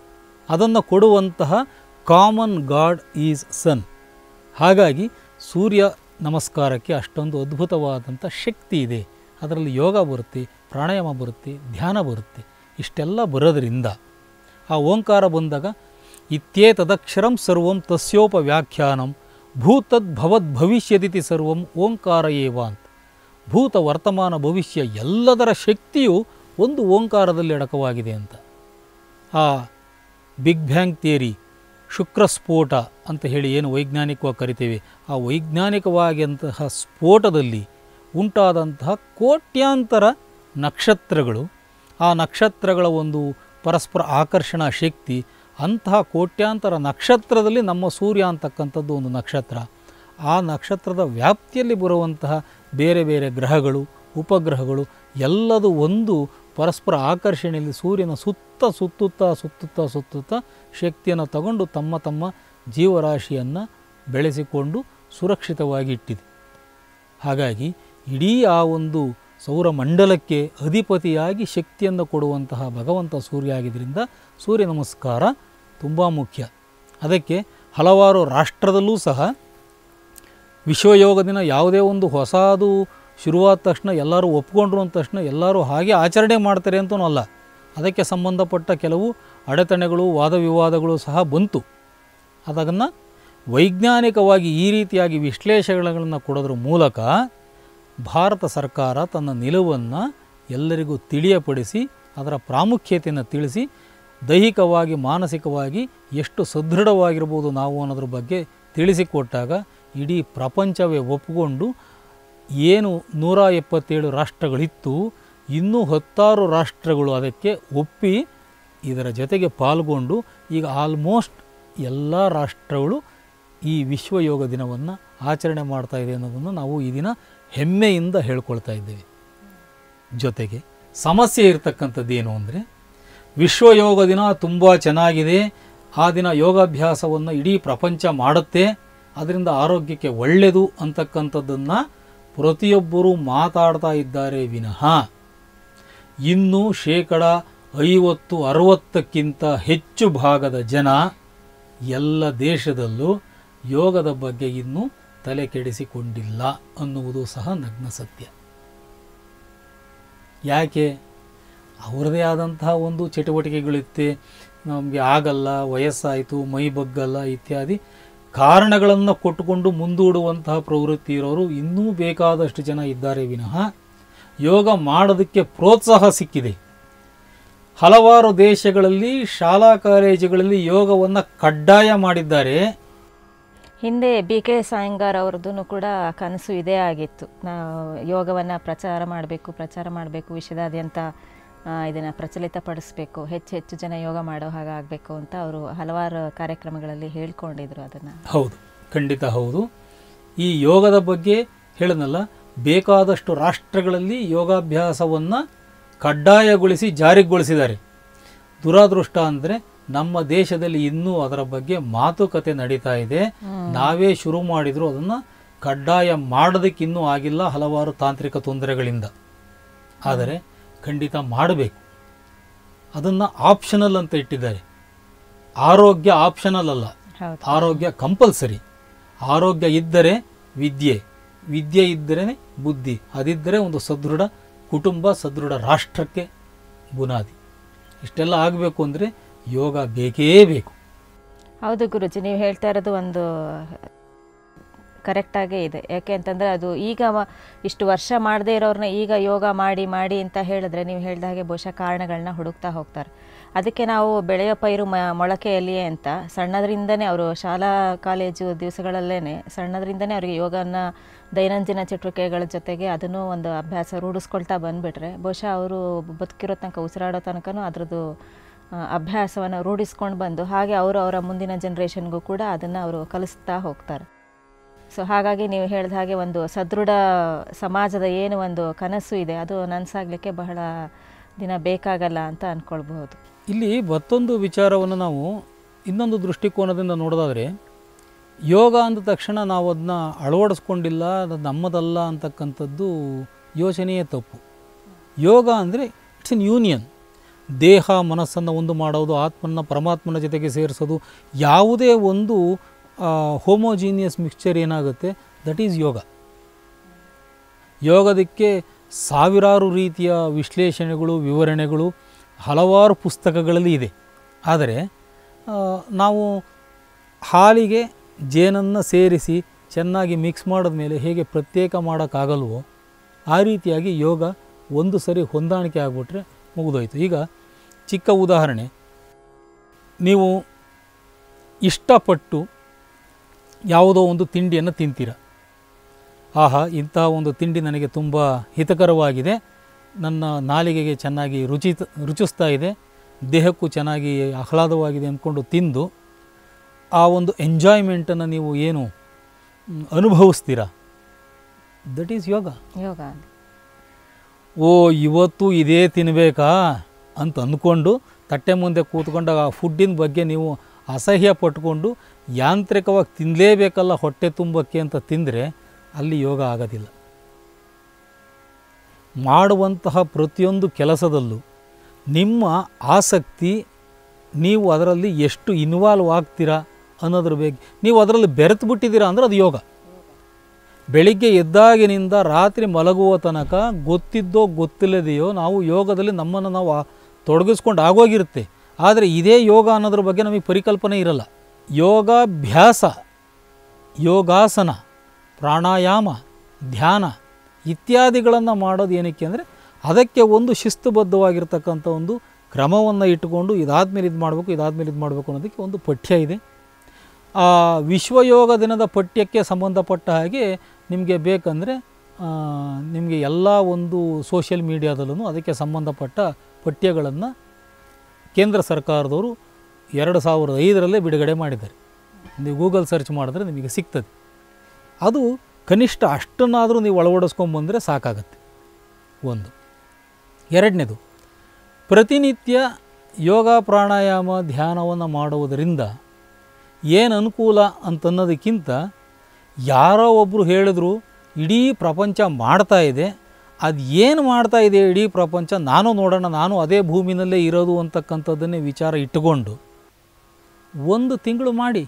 ಅದನ್ನು ಕೊಡುವಂತಹ ಕಾಮನ್ ಗಾಡ್ ಈಸ್ ಸನ್ ಹಾಗಾಗಿ ಸೂರ್ಯ ನಮಸ್ಕಾರಕ್ಕೆ ಅಷ್ಟೊಂದು ಅದ್ಭುತವಾದಂಥ ಶಕ್ತಿ ಇದೆ ಅದರಲ್ಲಿ ಯೋಗ ಬರುತ್ತೆ ಪ್ರಾಣಾಯಾಮ ಬರುತ್ತೆ ಧ್ಯಾನ ಬರುತ್ತೆ ಇಷ್ಟೆಲ್ಲ ಬರೋದರಿಂದ ಆ ಓಂಕಾರ ಬಂದಾಗ ಇತ್ಯೇತದಕ್ಷರಂ ಸರ್ವಂ ತಸ್ಯೋಪ ವ್ಯಾಖ್ಯಾನಂ ಭೂತದ್ ಭವದ್ ಭವಿಷ್ಯದಿತಿ ಸರ್ವಂ ಓಂಕಾರ ಏವ ಅಂತ ಭೂತ ವರ್ತಮಾನ ಭವಿಷ್ಯ ಎಲ್ಲದರ ಶಕ್ತಿಯು ಒಂದು ಓಂಕಾರದಲ್ಲಿ ಅಡಕವಾಗಿದೆ ಅಂತ ಆ ಬಿಗ್ ಬ್ಯಾಂಗ್ ಥಿಯರಿ ಶುಕ್ರ ಸ್ಫೋಟ ಅಂತ ಹೇಳಿ ಏನು ವೈಜ್ಞಾನಿಕವಾಗಿ ಕರಿತೇವೆ ಆ ವೈಜ್ಞಾನಿಕವಾಗಿಂತಹ ಸ್ಫೋಟದಲ್ಲಿ ಉಂಟಾದಂತಹ ಕೋಟ್ಯಾಂತರ ನಕ್ಷತ್ರಗಳು ಆ ನಕ್ಷತ್ರಗಳ ಒಂದು ಪರಸ್ಪರ ಆಕರ್ಷಣಾ ಶಕ್ತಿ ಅಂತಹ ಕೋಟ್ಯಾಂತರ ನಕ್ಷತ್ರದಲ್ಲಿ ನಮ್ಮ ಸೂರ್ಯ ಅಂತಕ್ಕಂಥದ್ದು ಒಂದು ನಕ್ಷತ್ರ ಆ ನಕ್ಷತ್ರದ ವ್ಯಾಪ್ತಿಯಲ್ಲಿ ಬರುವಂತಹ ಬೇರೆ ಬೇರೆ ಗ್ರಹಗಳು ಉಪಗ್ರಹಗಳು ಎಲ್ಲದು ಒಂದು ಪರಸ್ಪರ ಆಕರ್ಷಣೆಯಲ್ಲಿ ಸೂರ್ಯನ ಸುತ್ತ ಸುತ್ತುತ್ತಾ ಸುತ್ತುತ್ತಾ ಸುತ್ತುತ್ತಾ ಶಕ್ತಿಯನ್ನು ತಗೊಂಡು ತಮ್ಮ ತಮ್ಮ ಜೀವರಾಶಿಯನ್ನು ಬೆಳೆಸಿಕೊಂಡು ಸುರಕ್ಷಿತವಾಗಿ ಇಟ್ಟಿದೆ ಹಾಗಾಗಿ ಇಡೀ ಆ ಒಂದು ಸೌರಮಂಡಲಕ್ಕೆ ಅಧಿಪತಿಯಾಗಿ ಶಕ್ತಿಯನ್ನು ಕೊಡುವಂತಹ ಭಗವಂತ ಸೂರ್ಯ ಆಗಿದ್ದರಿಂದ ಸೂರ್ಯ ನಮಸ್ಕಾರ ತುಂಬ ಮುಖ್ಯ ಅದಕ್ಕೆ ಹಲವಾರು ರಾಷ್ಟ್ರದಲ್ಲೂ ಸಹ ವಿಶ್ವಯೋಗ ದಿನ ಯಾವುದೇ ಒಂದು ಹೊಸದು ಶುರುವಾದ ತಕ್ಷಣ ಎಲ್ಲರೂ ಒಪ್ಕೊಂಡ್ರು ಅಂದ ತಕ್ಷಣ ಎಲ್ಲರೂ ಹಾಗೆ ಆಚರಣೆ ಮಾಡ್ತಾರೆ ಅಂತನೂ ಅಲ್ಲ ಅದಕ್ಕೆ ಸಂಬಂಧಪಟ್ಟ ಕೆಲವು ಅಡೆತಡೆಗಳು ವಾದ ವಿವಾದಗಳು ಸಹ ಬಂತು ಅದನ್ನು ವೈಜ್ಞಾನಿಕವಾಗಿ ಈ ರೀತಿಯಾಗಿ ವಿಶ್ಲೇಷಣೆಗಳನ್ನು ಕೊಡೋದ್ರ ಮೂಲಕ ಭಾರತ ಸರ್ಕಾರ ತನ್ನ ನಿಲುವನ್ನು ಎಲ್ಲರಿಗೂ ತಿಳಿಯಪಡಿಸಿ ಅದರ ಪ್ರಾಮುಖ್ಯತೆಯನ್ನು ತಿಳಿಸಿ ದೈಹಿಕವಾಗಿ ಮಾನಸಿಕವಾಗಿ ಎಷ್ಟು ಸದೃಢವಾಗಿರ್ಬೋದು ನಾವು ಅನ್ನೋದ್ರ ಬಗ್ಗೆ ತಿಳಿಸಿಕೊಟ್ಟಾಗ ಇಡೀ ಪ್ರಪಂಚವೇ ಒಪ್ಪಿಕೊಂಡು ಏನು ನೂರ ಎಪ್ಪತ್ತೇಳು ರಾಷ್ಟ್ರಗಳಿತ್ತು ಇನ್ನೂ ಹತ್ತಾರು ರಾಷ್ಟ್ರಗಳು ಅದಕ್ಕೆ ಒಪ್ಪಿ ಇದರ ಜೊತೆಗೆ ಪಾಲ್ಗೊಂಡು ಈಗ ಆಲ್ಮೋಸ್ಟ್ ಎಲ್ಲ ರಾಷ್ಟ್ರಗಳು ಈ ವಿಶ್ವ ಯೋಗ ದಿನವನ್ನು ಆಚರಣೆ ಮಾಡ್ತಾ ಇದೆ ಅನ್ನೋದನ್ನು ನಾವು ಈ ದಿನ ಹೆಮ್ಮೆಯಿಂದ ಹೇಳ್ಕೊಳ್ತಾ ಇದ್ದೇವೆ ಜೊತೆಗೆ ಸಮಸ್ಯೆ ಇರತಕ್ಕಂಥದ್ದು ಏನು ಅಂದರೆ ವಿಶ್ವ ಯೋಗ ದಿನ ತುಂಬ ಚೆನ್ನಾಗಿದೆ ಆ ದಿನ ಯೋಗಾಭ್ಯಾಸವನ್ನು ಇಡೀ ಪ್ರಪಂಚ ಮಾಡುತ್ತೆ ಅದರಿಂದ ಆರೋಗ್ಯಕ್ಕೆ ಒಳ್ಳೆಯದು ಅಂತಕ್ಕಂಥದ್ದನ್ನು ಪ್ರತಿಯೊಬ್ಬರೂ ಮಾತಾಡ್ತಾ ಇದ್ದಾರೆ ವಿನಃ ಇನ್ನು ಶೇಕಡ ಐವತ್ತು ಅರವತ್ತಕ್ಕಿಂತ ಹೆಚ್ಚು ಭಾಗದ ಜನ ಎಲ್ಲ ದೇಶದಲ್ಲೂ ಯೋಗದ ಬಗ್ಗೆ ಇನ್ನೂ ತಲೆ ಕೆಡಿಸಿಕೊಂಡಿಲ್ಲ ಅನ್ನುವುದು ಸಹ ನಗ್ನ ಸತ್ಯ ಯಾಕೆ ಅವ್ರದ್ದೇ ಆದಂತಹ ಒಂದು ಚಟುವಟಿಕೆಗಳಿತ್ತೆ ನಮಗೆ ಆಗಲ್ಲ ವಯಸ್ಸಾಯಿತು ಮೈ ಬಗ್ಗಲ್ಲ ಇತ್ಯಾದಿ ಕಾರಣಗಳನ್ನು ಕೊಟ್ಟುಕೊಂಡು ಮುಂದೂಡುವಂತಹ ಪ್ರವೃತ್ತಿ ಇರೋರು ಇನ್ನೂ ಬೇಕಾದಷ್ಟು ಜನ ಇದ್ದಾರೆ ವಿನಃ ಯೋಗ ಮಾಡೋದಕ್ಕೆ ಪ್ರೋತ್ಸಾಹ ಸಿಕ್ಕಿದೆ ಹಲವಾರು ದೇಶಗಳಲ್ಲಿ ಶಾಲಾ ಕಾಲೇಜುಗಳಲ್ಲಿ ಯೋಗವನ್ನು ಕಡ್ಡಾಯ ಮಾಡಿದ್ದಾರೆ ಹಿಂದೆ ಬಿ ಕೆ ಸಾಯಂಗಾರ್ ಅವ್ರದ್ದು ಕೂಡ ಕನಸು ಇದೇ ಆಗಿತ್ತು ನಾವು ಯೋಗವನ್ನು ಪ್ರಚಾರ ಮಾಡಬೇಕು ಪ್ರಚಾರ ಮಾಡಬೇಕು ವಿಶ್ವದಾದ್ಯಂತ ಇದನ್ನು ಪ್ರಚಲಿತಪಡಿಸಬೇಕು ಹೆಚ್ಚು ಹೆಚ್ಚು ಜನ ಯೋಗ ಮಾಡೋ ಹಾಗೆ ಆಗಬೇಕು ಅಂತ ಅವರು ಹಲವಾರು ಕಾರ್ಯಕ್ರಮಗಳಲ್ಲಿ ಹೇಳ್ಕೊಂಡಿದ್ರು ಅದನ್ನು ಹೌದು ಖಂಡಿತ ಹೌದು ಈ ಯೋಗದ ಬಗ್ಗೆ ಹೇಳನಲ್ಲ ಬೇಕಾದಷ್ಟು ರಾಷ್ಟ್ರಗಳಲ್ಲಿ ಯೋಗಾಭ್ಯಾಸವನ್ನು ಕಡ್ಡಾಯಗೊಳಿಸಿ ಜಾರಿಗೊಳಿಸಿದ್ದಾರೆ ದುರಾದೃಷ್ಟ ಅಂದರೆ ನಮ್ಮ ದೇಶದಲ್ಲಿ ಇನ್ನೂ ಅದರ ಬಗ್ಗೆ ಮಾತುಕತೆ ನಡೀತಾ ಇದೆ ನಾವೇ ಶುರು ಮಾಡಿದ್ರು ಅದನ್ನು ಕಡ್ಡಾಯ ಮಾಡೋದಕ್ಕೆ ಇನ್ನೂ ಆಗಿಲ್ಲ ಹಲವಾರು ತಾಂತ್ರಿಕ ತೊಂದರೆಗಳಿಂದ ಆದರೆ ಖಂಡಿತ ಮಾಡಬೇಕು ಅದನ್ನು ಆಪ್ಷನಲ್ ಅಂತ ಇಟ್ಟಿದ್ದಾರೆ ಆರೋಗ್ಯ ಆಪ್ಷನಲ್ ಅಲ್ಲ ಹೌದು ಆರೋಗ್ಯ ಕಂಪಲ್ಸರಿ ಆರೋಗ್ಯ ಇದ್ದರೆ ವಿದ್ಯೆ ವಿದ್ಯೆ ಇದ್ದರೆ ಬುದ್ಧಿ ಅದಿದ್ದರೆ ಒಂದು ಸದೃಢ ಕುಟುಂಬ ಸದೃಢ ರಾಷ್ಟ್ರಕ್ಕೆ ಬುನಾದಿ ಇಷ್ಟೆಲ್ಲ ಆಗಬೇಕು ಅಂದರೆ ಯೋಗ ಬೇಕೇ ಬೇಕು ಹೌದು ಗುರುಜಿ ನೀವು ಹೇಳ್ತಾ ಇರೋದು ಒಂದು ಕರೆಕ್ಟಾಗೇ ಇದೆ ಯಾಕೆ ಅಂತಂದರೆ ಅದು ಈಗ ವ- ಇಷ್ಟು ವರ್ಷ ಮಾಡದೇ ಇರೋರನ್ನ ಈಗ ಯೋಗ ಮಾಡಿ ಮಾಡಿ ಅಂತ ಹೇಳಿದ್ರೆ ನೀವು ಹೇಳ್ದ ಹಾಗೆ ಬಹುಶಃ ಕಾರಣಗಳನ್ನ ಹುಡುಕ್ತಾ ಹೋಗ್ತಾರೆ ಅದಕ್ಕೆ ನಾವು ಬೆಳೆಯೋ ಪೈರು ಮ ಮೊಳಕೆಯಲ್ಲಿಯೇ ಅಂತ ಸಣ್ಣದರಿಂದನೇ ಅವರು ಶಾಲಾ ಕಾಲೇಜು ದಿವಸಗಳಲ್ಲೇ ಸಣ್ಣದರಿಂದನೇ ಅವರಿಗೆ ಯೋಗನ ದೈನಂದಿನ ಚಟುವಟಿಕೆಗಳ ಜೊತೆಗೆ ಅದನ್ನು ಒಂದು ಅಭ್ಯಾಸ ರೂಢಿಸ್ಕೊಳ್ತಾ ಬಂದುಬಿಟ್ರೆ ಬಹುಶಃ ಅವರು ಬದುಕಿರೋ ತನಕ ಉಸಿರಾಡೋ ತನಕನೂ ಅದರದ್ದು ಅಭ್ಯಾಸವನ್ನು ರೂಢಿಸ್ಕೊಂಡು ಬಂದು ಹಾಗೆ ಅವರು ಅವರ ಮುಂದಿನ ಜನ್ರೇಷನ್ಗೂ ಕೂಡ ಅದನ್ನು ಅವರು ಕಲಿಸ್ತಾ ಹೋಗ್ತಾರೆ ಸೊ ಹಾಗಾಗಿ ನೀವು ಹೇಳಿದ ಹಾಗೆ ಒಂದು ಸದೃಢ ಸಮಾಜದ ಏನು ಒಂದು ಕನಸು ಇದೆ ಅದು ನನಸಾಗಲಿಕ್ಕೆ ಬಹಳ ದಿನ ಬೇಕಾಗಲ್ಲ ಅಂತ ಅಂದ್ಕೊಳ್ಬಹುದು ಇಲ್ಲಿ ಮತ್ತೊಂದು ವಿಚಾರವನ್ನು ನಾವು ಇನ್ನೊಂದು ದೃಷ್ಟಿಕೋನದಿಂದ ನೋಡೋದಾದರೆ ಯೋಗ ಅಂದ ತಕ್ಷಣ ನಾವು ಅದನ್ನ ಅಳವಡಿಸ್ಕೊಂಡಿಲ್ಲ ಅದು ನಮ್ಮದಲ್ಲ ಅಂತಕ್ಕಂಥದ್ದು ಯೋಚನೆಯೇ ತಪ್ಪು ಯೋಗ ಅಂದರೆ ಇಟ್ಸ್ ಎನ್ ಯೂನಿಯನ್ ದೇಹ ಮನಸ್ಸನ್ನು ಒಂದು ಮಾಡೋದು ಆತ್ಮನ ಪರಮಾತ್ಮನ ಜೊತೆಗೆ ಸೇರಿಸೋದು ಯಾವುದೇ ಒಂದು ಹೋಮೋಜೀನಿಯಸ್ ಮಿಕ್ಸ್ಚರ್ ಏನಾಗುತ್ತೆ ದಟ್ ಈಸ್ ಯೋಗ ಯೋಗದಕ್ಕೆ ಸಾವಿರಾರು ರೀತಿಯ ವಿಶ್ಲೇಷಣೆಗಳು ವಿವರಣೆಗಳು ಹಲವಾರು ಪುಸ್ತಕಗಳಲ್ಲಿ ಇದೆ ಆದರೆ ಆ, ನಾವು ಹಾಲಿಗೆ ಜೇನನ್ನು ಸೇರಿಸಿ ಚೆನ್ನಾಗಿ ಮಿಕ್ಸ್ ಮಾಡಿದ ಮೇಲೆ ಹೇಗೆ ಪ್ರತ್ಯೇಕ ಮಾಡೋಕ್ಕಾಗಲ್ವೋ ಆ ರೀತಿಯಾಗಿ ಯೋಗ ಒಂದು ಸರಿ ಹೊಂದಾಣಿಕೆ ಆಗಿಬಿಟ್ರೆ ಮುಗಿದೋಯ್ತು ಈಗ ಚಿಕ್ಕ ಉದಾಹರಣೆ ನೀವು ಇಷ್ಟಪಟ್ಟು ಯಾವುದೋ ಒಂದು ತಿಂಡಿಯನ್ನು ತಿಂತೀರ ಆಹಾ ಇಂತಹ ಒಂದು ತಿಂಡಿ ನನಗೆ ತುಂಬ ಹಿತಕರವಾಗಿದೆ ನನ್ನ ನಾಲಿಗೆಗೆ ಚೆನ್ನಾಗಿ ರುಚಿ ರುಚಿಸ್ತಾ ಇದೆ ದೇಹಕ್ಕೂ ಚೆನ್ನಾಗಿ ಆಹ್ಲಾದವಾಗಿದೆ ಅಂದ್ಕೊಂಡು ತಿಂದು ಆ ಒಂದು ಎಂಜಾಯ್ಮೆಂಟನ್ನು ನೀವು ಏನು ಮ್, ಅನುಭವಿಸ್ತೀರ ದಟ್ ಈಸ್ ಯೋಗ ಯೋಗ ಓ ಇವತ್ತು ಇದೇ ತಿನ್ನಬೇಕಾ ಅಂತ ಅಂದ್ಕೊಂಡು ತಟ್ಟೆ ಮುಂದೆ ಕೂತ್ಕೊಂಡಾಗ ಆ ಫುಡ್ಡಿನ ಬಗ್ಗೆ ನೀವು ಅಸಹ್ಯ ಪಟ್ಕೊಂಡು ಯಾಂತ್ರಿಕವಾಗಿ ತಿನ್ನಲೇಬೇಕಲ್ಲ ಹೊಟ್ಟೆ ತುಂಬಕ್ಕೆ ಅಂತ ತಿಂದರೆ ಅಲ್ಲಿ ಯೋಗ ಆಗೋದಿಲ್ಲ ಮಾಡುವಂತಹ ಪ್ರತಿಯೊಂದು ಕೆಲಸದಲ್ಲೂ ನಿಮ್ಮ ಆಸಕ್ತಿ ನೀವು ಅದರಲ್ಲಿ ಎಷ್ಟು ಇನ್ವಾಲ್ವ್ ಆಗ್ತೀರಾ ಅನ್ನೋದ್ರ ಬಗ್ಗೆ ನೀವು ಅದರಲ್ಲಿ ಬೆರೆತು ಬಿಟ್ಟಿದ್ದೀರಾ ಅಂದರೆ ಅದು ಯೋಗ ಬೆಳಿಗ್ಗೆ ಎದ್ದಾಗಿನಿಂದ ರಾತ್ರಿ ಮಲಗುವ ತನಕ ಗೊತ್ತಿದ್ದೋ ಗೊತ್ತಿಲ್ಲದೆಯೋ ನಾವು ಯೋಗದಲ್ಲಿ ನಮ್ಮನ್ನು ನಾವು ಆ- ತೊಡಗಿಸ್ಕೊಂಡು ಆಗೋಗಿರುತ್ತೆ ಆದರೆ ಇದೇ ಯೋಗ ಅನ್ನೋದ್ರ ಬಗ್ಗೆ ನಮಗೆ ಪರಿಕಲ್ಪನೆ ಇರಲ್ಲ ಯೋಗಾಭ್ಯಾಸ ಯೋಗಾಸನ ಪ್ರಾಣಾಯಾಮ ಧ್ಯಾನ ಇತ್ಯಾದಿಗಳನ್ನು ಮಾಡೋದು ಏನಕ್ಕೆ ಅಂದರೆ ಅದಕ್ಕೆ ಒಂದು ಶಿಸ್ತುಬದ್ಧವಾಗಿರ್ತಕ್ಕಂಥ ಒಂದು ಕ್ರಮವನ್ನು ಇಟ್ಟುಕೊಂಡು ಇದಾದ್ಮೇಲೆ ಇದು ಮಾಡಬೇಕು ಇದಾದ್ಮೇಲೆ ಇದು ಮಾಡಬೇಕು ಅನ್ನೋದಕ್ಕೆ ಒಂದು ಪಠ್ಯ ಇದೆ ಆ ವಿಶ್ವಯೋಗ ದಿನದ ಪಠ್ಯಕ್ಕೆ ಸಂಬಂಧಪಟ್ಟ ಹಾಗೆ ನಿಮಗೆ ಬೇಕಂದರೆ ನಿಮಗೆ ಎಲ್ಲ ಒಂದು ಸೋಷಿಯಲ್ ಮೀಡಿಯಾದಲ್ಲೂ ಅದಕ್ಕೆ ಸಂಬಂಧಪಟ್ಟ ಪಠ್ಯಗಳನ್ನು ಕೇಂದ್ರ ಸರ್ಕಾರದವರು ಎರಡು ಸಾವಿರದ ಐದರಲ್ಲೇ ಬಿಡುಗಡೆ ಮಾಡಿದ್ದಾರೆ ನೀವು ಗೂಗಲ್ ಸರ್ಚ್ ಮಾಡಿದ್ರೆ ನಿಮಗೆ ಸಿಗ್ತದೆ ಅದು ಕನಿಷ್ಠ ಅಷ್ಟನ್ನಾದರೂ ನೀವು ಅಳವಡಿಸ್ಕೊಂಬಂದರೆ ಸಾಕಾಗತ್ತೆ ಒಂದು ಎರಡನೇದು ಪ್ರತಿನಿತ್ಯ ಯೋಗ ಪ್ರಾಣಾಯಾಮ ಧ್ಯಾನವನ್ನು ಮಾಡುವುದರಿಂದ ಏನು ಅನುಕೂಲ ಅಂತನ್ನೋದಕ್ಕಿಂತ ಯಾರೋ ಒಬ್ಬರು ಹೇಳಿದ್ರು ಇಡೀ ಪ್ರಪಂಚ ಮಾಡ್ತಾ ಇದೆ ಅದು ಏನು ಮಾಡ್ತಾ ಇದೆ ಇಡೀ ಪ್ರಪಂಚ ನಾನು ನೋಡೋಣ ನಾನು ಅದೇ ಭೂಮಿನಲ್ಲೇ ಇರೋದು ಅಂತಕ್ಕಂಥದ್ದನ್ನೇ ವಿಚಾರ ಇಟ್ಟುಕೊಂಡು ಒಂದು ತಿಂಗಳು ಮಾಡಿ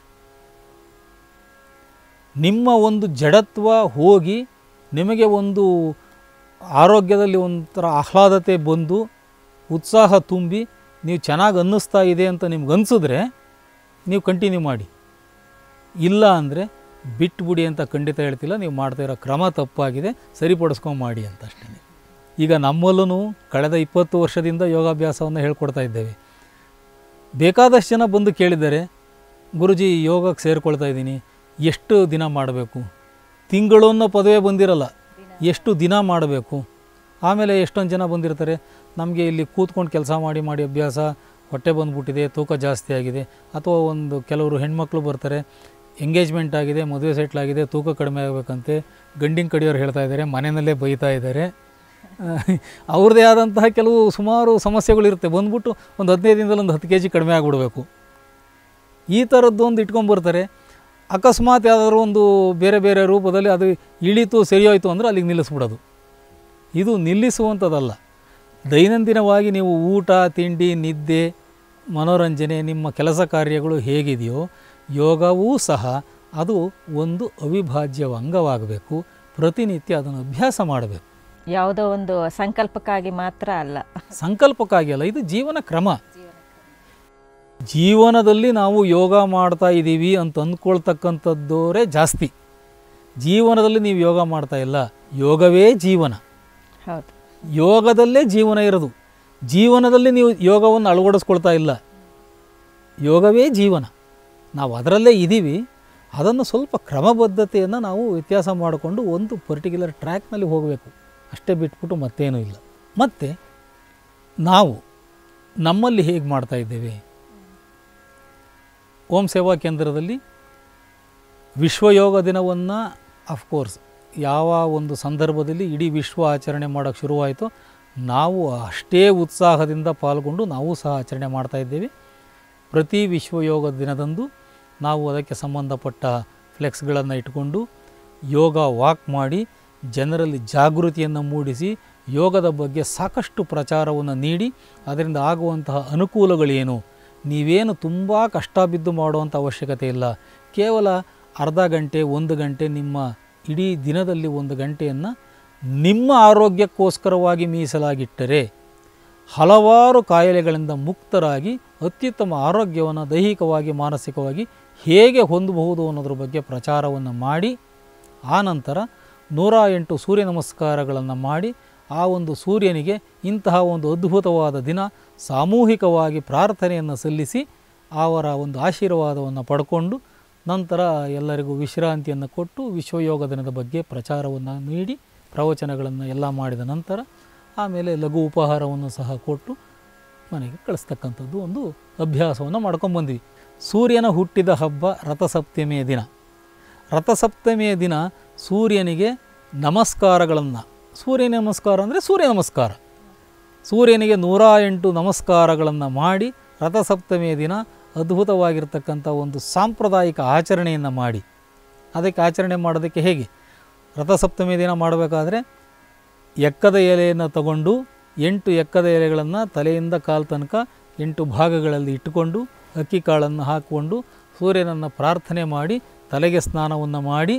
ನಿಮ್ಮ ಒಂದು ಜಡತ್ವ ಹೋಗಿ ನಿಮಗೆ ಒಂದು ಆರೋಗ್ಯದಲ್ಲಿ ಒಂಥರ ಆಹ್ಲಾದತೆ ಬಂದು ಉತ್ಸಾಹ ತುಂಬಿ ನೀವು ಚೆನ್ನಾಗಿ ಅನ್ನಿಸ್ತಾ ಇದೆ ಅಂತ ನಿಮ್ಗೆ ಅನಿಸಿದ್ರೆ ನೀವು ಕಂಟಿನ್ಯೂ ಮಾಡಿ ಇಲ್ಲ ಅಂದರೆ ಬಿಟ್ಬಿಡಿ ಅಂತ ಖಂಡಿತ ಹೇಳ್ತಿಲ್ಲ ನೀವು ಮಾಡ್ತಾ ಇರೋ ಕ್ರಮ ತಪ್ಪಾಗಿದೆ ಸರಿಪಡಿಸ್ಕೊಂಡು ಮಾಡಿ ಅಂತ ಅಷ್ಟೇ ಈಗ ನಮ್ಮಲ್ಲೂ ಕಳೆದ ಇಪ್ಪತ್ತು ವರ್ಷದಿಂದ ಯೋಗಾಭ್ಯಾಸವನ್ನು ಹೇಳ್ಕೊಡ್ತಾ ಇದ್ದೇವೆ ಬೇಕಾದಷ್ಟು ಜನ ಬಂದು ಕೇಳಿದ್ದಾರೆ ಗುರುಜಿ ಯೋಗಕ್ಕೆ ಸೇರ್ಕೊಳ್ತಾ ಇದ್ದೀನಿ ಎಷ್ಟು ದಿನ ಮಾಡಬೇಕು ತಿಂಗಳು ಅನ್ನೋ ಪದವೇ ಬಂದಿರಲ್ಲ ಎಷ್ಟು ದಿನ ಮಾಡಬೇಕು ಆಮೇಲೆ ಎಷ್ಟೊಂದು ಜನ ಬಂದಿರ್ತಾರೆ ನಮಗೆ ಇಲ್ಲಿ ಕೂತ್ಕೊಂಡು ಕೆಲಸ ಮಾಡಿ ಮಾಡಿ ಅಭ್ಯಾಸ ಹೊಟ್ಟೆ ಬಂದ್ಬಿಟ್ಟಿದೆ ತೂಕ ಜಾಸ್ತಿ ಆಗಿದೆ ಅಥವಾ ಒಂದು ಕೆಲವರು ಹೆಣ್ಮಕ್ಳು ಬರ್ತಾರೆ ಎಂಗೇಜ್ಮೆಂಟ್ ಆಗಿದೆ ಮದುವೆ ಸೆಟ್ಲ್ ಆಗಿದೆ ತೂಕ ಕಡಿಮೆ ಆಗಬೇಕಂತೆ ಗಂಡಿನ ಕಡೆಯವ್ರು ಹೇಳ್ತಾ ಇದ್ದಾರೆ ಮನೆಯಲ್ಲೇ ಬೈತಾ ಇದ್ದಾರೆ ಅವ್ರದ್ದೇ ಆದಂತಹ ಕೆಲವು ಸುಮಾರು ಸಮಸ್ಯೆಗಳಿರುತ್ತೆ ಬಂದ್ಬಿಟ್ಟು ಒಂದು ಹದಿನೈದು ದಿನದಲ್ಲಿ ಒಂದು ಹತ್ತು ಕೆ ಜಿ ಕಡಿಮೆ ಆಗಿಬಿಡ್ಬೇಕು ಈ ಥರದ್ದು ಒಂದು ಇಟ್ಕೊಂಡ್ಬರ್ತಾರೆ ಅಕಸ್ಮಾತ್ ಯಾವುದಾದ್ರೂ ಒಂದು ಬೇರೆ ಬೇರೆ ರೂಪದಲ್ಲಿ ಅದು ಇಳೀತು ಸರಿಯೋಯ್ತು ಅಂದರೆ ಅಲ್ಲಿಗೆ ನಿಲ್ಲಿಸ್ಬಿಡೋದು ಇದು ನಿಲ್ಲಿಸುವಂಥದ್ದಲ್ಲ ದೈನಂದಿನವಾಗಿ ನೀವು ಊಟ ತಿಂಡಿ ನಿದ್ದೆ ಮನೋರಂಜನೆ ನಿಮ್ಮ ಕೆಲಸ ಕಾರ್ಯಗಳು ಹೇಗಿದೆಯೋ ಯೋಗವೂ ಸಹ ಅದು ಒಂದು ಅವಿಭಾಜ್ಯ ಅಂಗವಾಗಬೇಕು ಪ್ರತಿನಿತ್ಯ ಅದನ್ನು ಅಭ್ಯಾಸ ಮಾಡಬೇಕು ಯಾವುದೋ ಒಂದು ಸಂಕಲ್ಪಕ್ಕಾಗಿ ಮಾತ್ರ ಅಲ್ಲ ಸಂಕಲ್ಪಕ್ಕಾಗಿ ಅಲ್ಲ ಇದು ಜೀವನ ಕ್ರಮ ಜೀವನದಲ್ಲಿ ನಾವು ಯೋಗ ಮಾಡ್ತಾ ಇದ್ದೀವಿ ಅಂತ ಅಂದ್ಕೊಳ್ತಕ್ಕಂಥದ್ದೋರೇ ಜಾಸ್ತಿ ಜೀವನದಲ್ಲಿ ನೀವು ಯೋಗ ಮಾಡ್ತಾ ಇಲ್ಲ ಯೋಗವೇ ಜೀವನ ಹೌದು ಯೋಗದಲ್ಲೇ ಜೀವನ ಇರೋದು ಜೀವನದಲ್ಲಿ ನೀವು ಯೋಗವನ್ನು ಅಳವಡಿಸ್ಕೊಳ್ತಾ ಇಲ್ಲ ಯೋಗವೇ ಜೀವನ ನಾವು ಅದರಲ್ಲೇ ಇದ್ದೀವಿ ಅದನ್ನು ಸ್ವಲ್ಪ ಕ್ರಮಬದ್ಧತೆಯನ್ನು ನಾವು ವ್ಯತ್ಯಾಸ ಮಾಡಿಕೊಂಡು ಒಂದು ಪರ್ಟಿಕ್ಯುಲರ್ ಟ್ರ್ಯಾಕ್ನಲ್ಲಿ ಹೋಗಬೇಕು ಅಷ್ಟೇ ಬಿಟ್ಬಿಟ್ಟು ಮತ್ತೇನೂ ಇಲ್ಲ ಮತ್ತು ನಾವು ನಮ್ಮಲ್ಲಿ ಹೇಗೆ ಮಾಡ್ತಾ ಇದ್ದೇವೆ ಓಂ ಸೇವಾ ಕೇಂದ್ರದಲ್ಲಿ ವಿಶ್ವ ಯೋಗ ದಿನವನ್ನು ಅಫ್ಕೋರ್ಸ್ ಯಾವ ಒಂದು ಸಂದರ್ಭದಲ್ಲಿ ಇಡೀ ವಿಶ್ವ ಆಚರಣೆ ಮಾಡೋಕ್ಕೆ ಶುರುವಾಯಿತು ನಾವು ಅಷ್ಟೇ ಉತ್ಸಾಹದಿಂದ ಪಾಲ್ಗೊಂಡು ನಾವು ಸಹ ಆಚರಣೆ ಮಾಡ್ತಾ ಇದ್ದೇವೆ ಪ್ರತಿ ವಿಶ್ವ ಯೋಗ ದಿನದಂದು ನಾವು ಅದಕ್ಕೆ ಸಂಬಂಧಪಟ್ಟ ಫ್ಲೆಕ್ಸ್ಗಳನ್ನು ಇಟ್ಕೊಂಡು ಯೋಗ ವಾಕ್ ಮಾಡಿ ಜನರಲ್ಲಿ ಜಾಗೃತಿಯನ್ನು ಮೂಡಿಸಿ ಯೋಗದ ಬಗ್ಗೆ ಸಾಕಷ್ಟು ಪ್ರಚಾರವನ್ನು ನೀಡಿ ಅದರಿಂದ ಆಗುವಂತಹ ಅನುಕೂಲಗಳೇನು ನೀವೇನು ತುಂಬ ಕಷ್ಟ ಬಿದ್ದು ಮಾಡುವಂಥ ಅವಶ್ಯಕತೆ ಇಲ್ಲ ಕೇವಲ ಅರ್ಧ ಗಂಟೆ ಒಂದು ಗಂಟೆ ನಿಮ್ಮ ಇಡೀ ದಿನದಲ್ಲಿ ಒಂದು ಗಂಟೆಯನ್ನು ನಿಮ್ಮ ಆರೋಗ್ಯಕ್ಕೋಸ್ಕರವಾಗಿ ಮೀಸಲಾಗಿಟ್ಟರೆ ಹಲವಾರು ಕಾಯಿಲೆಗಳಿಂದ ಮುಕ್ತರಾಗಿ ಅತ್ಯುತ್ತಮ ಆರೋಗ್ಯವನ್ನು ದೈಹಿಕವಾಗಿ ಮಾನಸಿಕವಾಗಿ ಹೇಗೆ ಹೊಂದಬಹುದು ಅನ್ನೋದ್ರ ಬಗ್ಗೆ ಪ್ರಚಾರವನ್ನು ಮಾಡಿ ಆನಂತರ ನೂರ ಎಂಟು ಸೂರ್ಯ ನಮಸ್ಕಾರಗಳನ್ನು ಮಾಡಿ ಆ ಒಂದು ಸೂರ್ಯನಿಗೆ ಇಂತಹ ಒಂದು ಅದ್ಭುತವಾದ ದಿನ ಸಾಮೂಹಿಕವಾಗಿ ಪ್ರಾರ್ಥನೆಯನ್ನು ಸಲ್ಲಿಸಿ ಅವರ ಒಂದು ಆಶೀರ್ವಾದವನ್ನು ಪಡ್ಕೊಂಡು ನಂತರ ಎಲ್ಲರಿಗೂ ವಿಶ್ರಾಂತಿಯನ್ನು ಕೊಟ್ಟು ವಿಶ್ವಯೋಗ ದಿನದ ಬಗ್ಗೆ ಪ್ರಚಾರವನ್ನು ನೀಡಿ ಪ್ರವಚನಗಳನ್ನು ಎಲ್ಲ ಮಾಡಿದ ನಂತರ ಆಮೇಲೆ ಲಘು ಉಪಹಾರವನ್ನು ಸಹ ಕೊಟ್ಟು ಮನೆಗೆ ಕಳಿಸ್ತಕ್ಕಂಥದ್ದು ಒಂದು ಅಭ್ಯಾಸವನ್ನು ಮಾಡ್ಕೊಂಡ್ಬಂದ್ವಿ ಸೂರ್ಯನ ಹುಟ್ಟಿದ ಹಬ್ಬ ರಥಸಪ್ತಮಿಯ ದಿನ ರಥಸಪ್ತಮಿಯ ದಿನ ಸೂರ್ಯನಿಗೆ ನಮಸ್ಕಾರಗಳನ್ನು ಸೂರ್ಯ ನಮಸ್ಕಾರ ಅಂದರೆ ಸೂರ್ಯ ನಮಸ್ಕಾರ ಸೂರ್ಯನಿಗೆ ನೂರ ಎಂಟು ನಮಸ್ಕಾರಗಳನ್ನು ಮಾಡಿ ರಥಸಪ್ತಮಿಯ ದಿನ ಅದ್ಭುತವಾಗಿರ್ತಕ್ಕಂಥ ಒಂದು ಸಾಂಪ್ರದಾಯಿಕ ಆಚರಣೆಯನ್ನು ಮಾಡಿ ಅದಕ್ಕೆ ಆಚರಣೆ ಮಾಡೋದಕ್ಕೆ ಹೇಗೆ ರಥಸಪ್ತಮಿಯ ದಿನ ಮಾಡಬೇಕಾದ್ರೆ ಎಕ್ಕದ ಎಲೆಯನ್ನು ತಗೊಂಡು ಎಂಟು ಎಕ್ಕದ ಎಲೆಗಳನ್ನು ತಲೆಯಿಂದ ಕಾಲು ತನಕ ಎಂಟು ಭಾಗಗಳಲ್ಲಿ ಇಟ್ಟುಕೊಂಡು ಅಕ್ಕಿ ಕಾಳನ್ನು ಹಾಕಿಕೊಂಡು ಸೂರ್ಯನನ್ನು ಪ್ರಾರ್ಥನೆ ಮಾಡಿ ತಲೆಗೆ ಸ್ನಾನವನ್ನು ಮಾಡಿ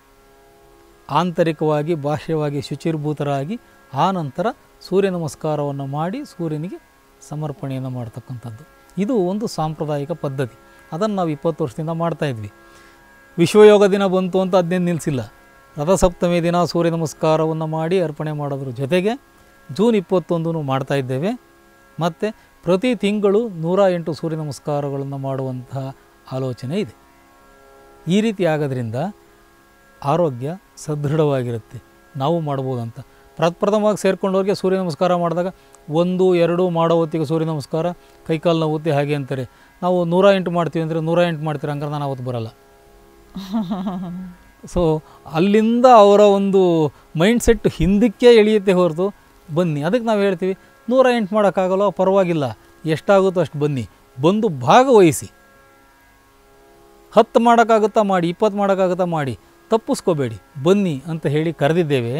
ಆಂತರಿಕವಾಗಿ ಬಾಹ್ಯವಾಗಿ ಶುಚಿರ್ಭೂತರಾಗಿ ಆ ನಂತರ ಸೂರ್ಯ ನಮಸ್ಕಾರವನ್ನು ಮಾಡಿ ಸೂರ್ಯನಿಗೆ ಸಮರ್ಪಣೆಯನ್ನು ಮಾಡ್ತಕ್ಕಂಥದ್ದು ಇದು ಒಂದು ಸಾಂಪ್ರದಾಯಿಕ ಪದ್ಧತಿ ಅದನ್ನು ನಾವು ಇಪ್ಪತ್ತು ವರ್ಷದಿಂದ ಮಾಡ್ತಾಯಿದ್ವಿ ವಿಶ್ವಯೋಗ ದಿನ ಬಂತು ಅಂತ ಅದನ್ನೇನು ನಿಲ್ಲಿಸಿಲ್ಲ ರಥಸಪ್ತಮಿ ದಿನ ಸೂರ್ಯ ನಮಸ್ಕಾರವನ್ನು ಮಾಡಿ ಅರ್ಪಣೆ ಮಾಡೋದ್ರ ಜೊತೆಗೆ ಜೂನ್ ಇಪ್ಪತ್ತೊಂದನ್ನು ಮಾಡ್ತಾ ಇದ್ದೇವೆ ಮತ್ತು ಪ್ರತಿ ತಿಂಗಳು ನೂರ ಎಂಟು ಸೂರ್ಯ ನಮಸ್ಕಾರಗಳನ್ನು ಮಾಡುವಂತಹ ಆಲೋಚನೆ ಇದೆ ಈ ರೀತಿ ಆಗೋದ್ರಿಂದ ಆರೋಗ್ಯ ಸದೃಢವಾಗಿರುತ್ತೆ ನಾವು ಮಾಡ್ಬೋದಂತ ಪ್ರಪ್ರಥಮವಾಗಿ ಸೇರ್ಕೊಂಡವ್ರಿಗೆ ಸೂರ್ಯ ನಮಸ್ಕಾರ ಮಾಡಿದಾಗ ಒಂದು ಎರಡು ಮಾಡೋ ಹೊತ್ತಿಗೆ ಸೂರ್ಯ ನಮಸ್ಕಾರ ಕೈಕಾಲು ನೋವುತ್ತೆ ಹಾಗೆ ಅಂತಾರೆ ನಾವು ನೂರ ಎಂಟು ಮಾಡ್ತೀವಿ ಅಂದರೆ ನೂರ ಎಂಟು ಮಾಡ್ತೀರ ಹಂಗಾರೆ ನಾನು ಅವತ್ತು ಬರಲ್ಲ ಸೊ ಅಲ್ಲಿಂದ ಅವರ ಒಂದು ಮೈಂಡ್ ಸೆಟ್ ಹಿಂದಕ್ಕೆ ಎಳೆಯುತ್ತೆ ಹೊರತು ಬನ್ನಿ ಅದಕ್ಕೆ ನಾವು ಹೇಳ್ತೀವಿ ನೂರ ಎಂಟು ಮಾಡೋಕ್ಕಾಗಲ್ಲ ಪರವಾಗಿಲ್ಲ ಎಷ್ಟಾಗುತ್ತೋ ಅಷ್ಟು ಬನ್ನಿ ಬಂದು ಭಾಗವಹಿಸಿ ಹತ್ತು ಮಾಡೋಕ್ಕಾಗುತ್ತಾ ಮಾಡಿ ಇಪ್ಪತ್ತು ಮಾಡೋಕ್ಕಾಗುತ್ತಾ ಮಾಡಿ ತಪ್ಪಿಸ್ಕೋಬೇಡಿ ಬನ್ನಿ ಅಂತ ಹೇಳಿ ಕರೆದಿದ್ದೇವೆ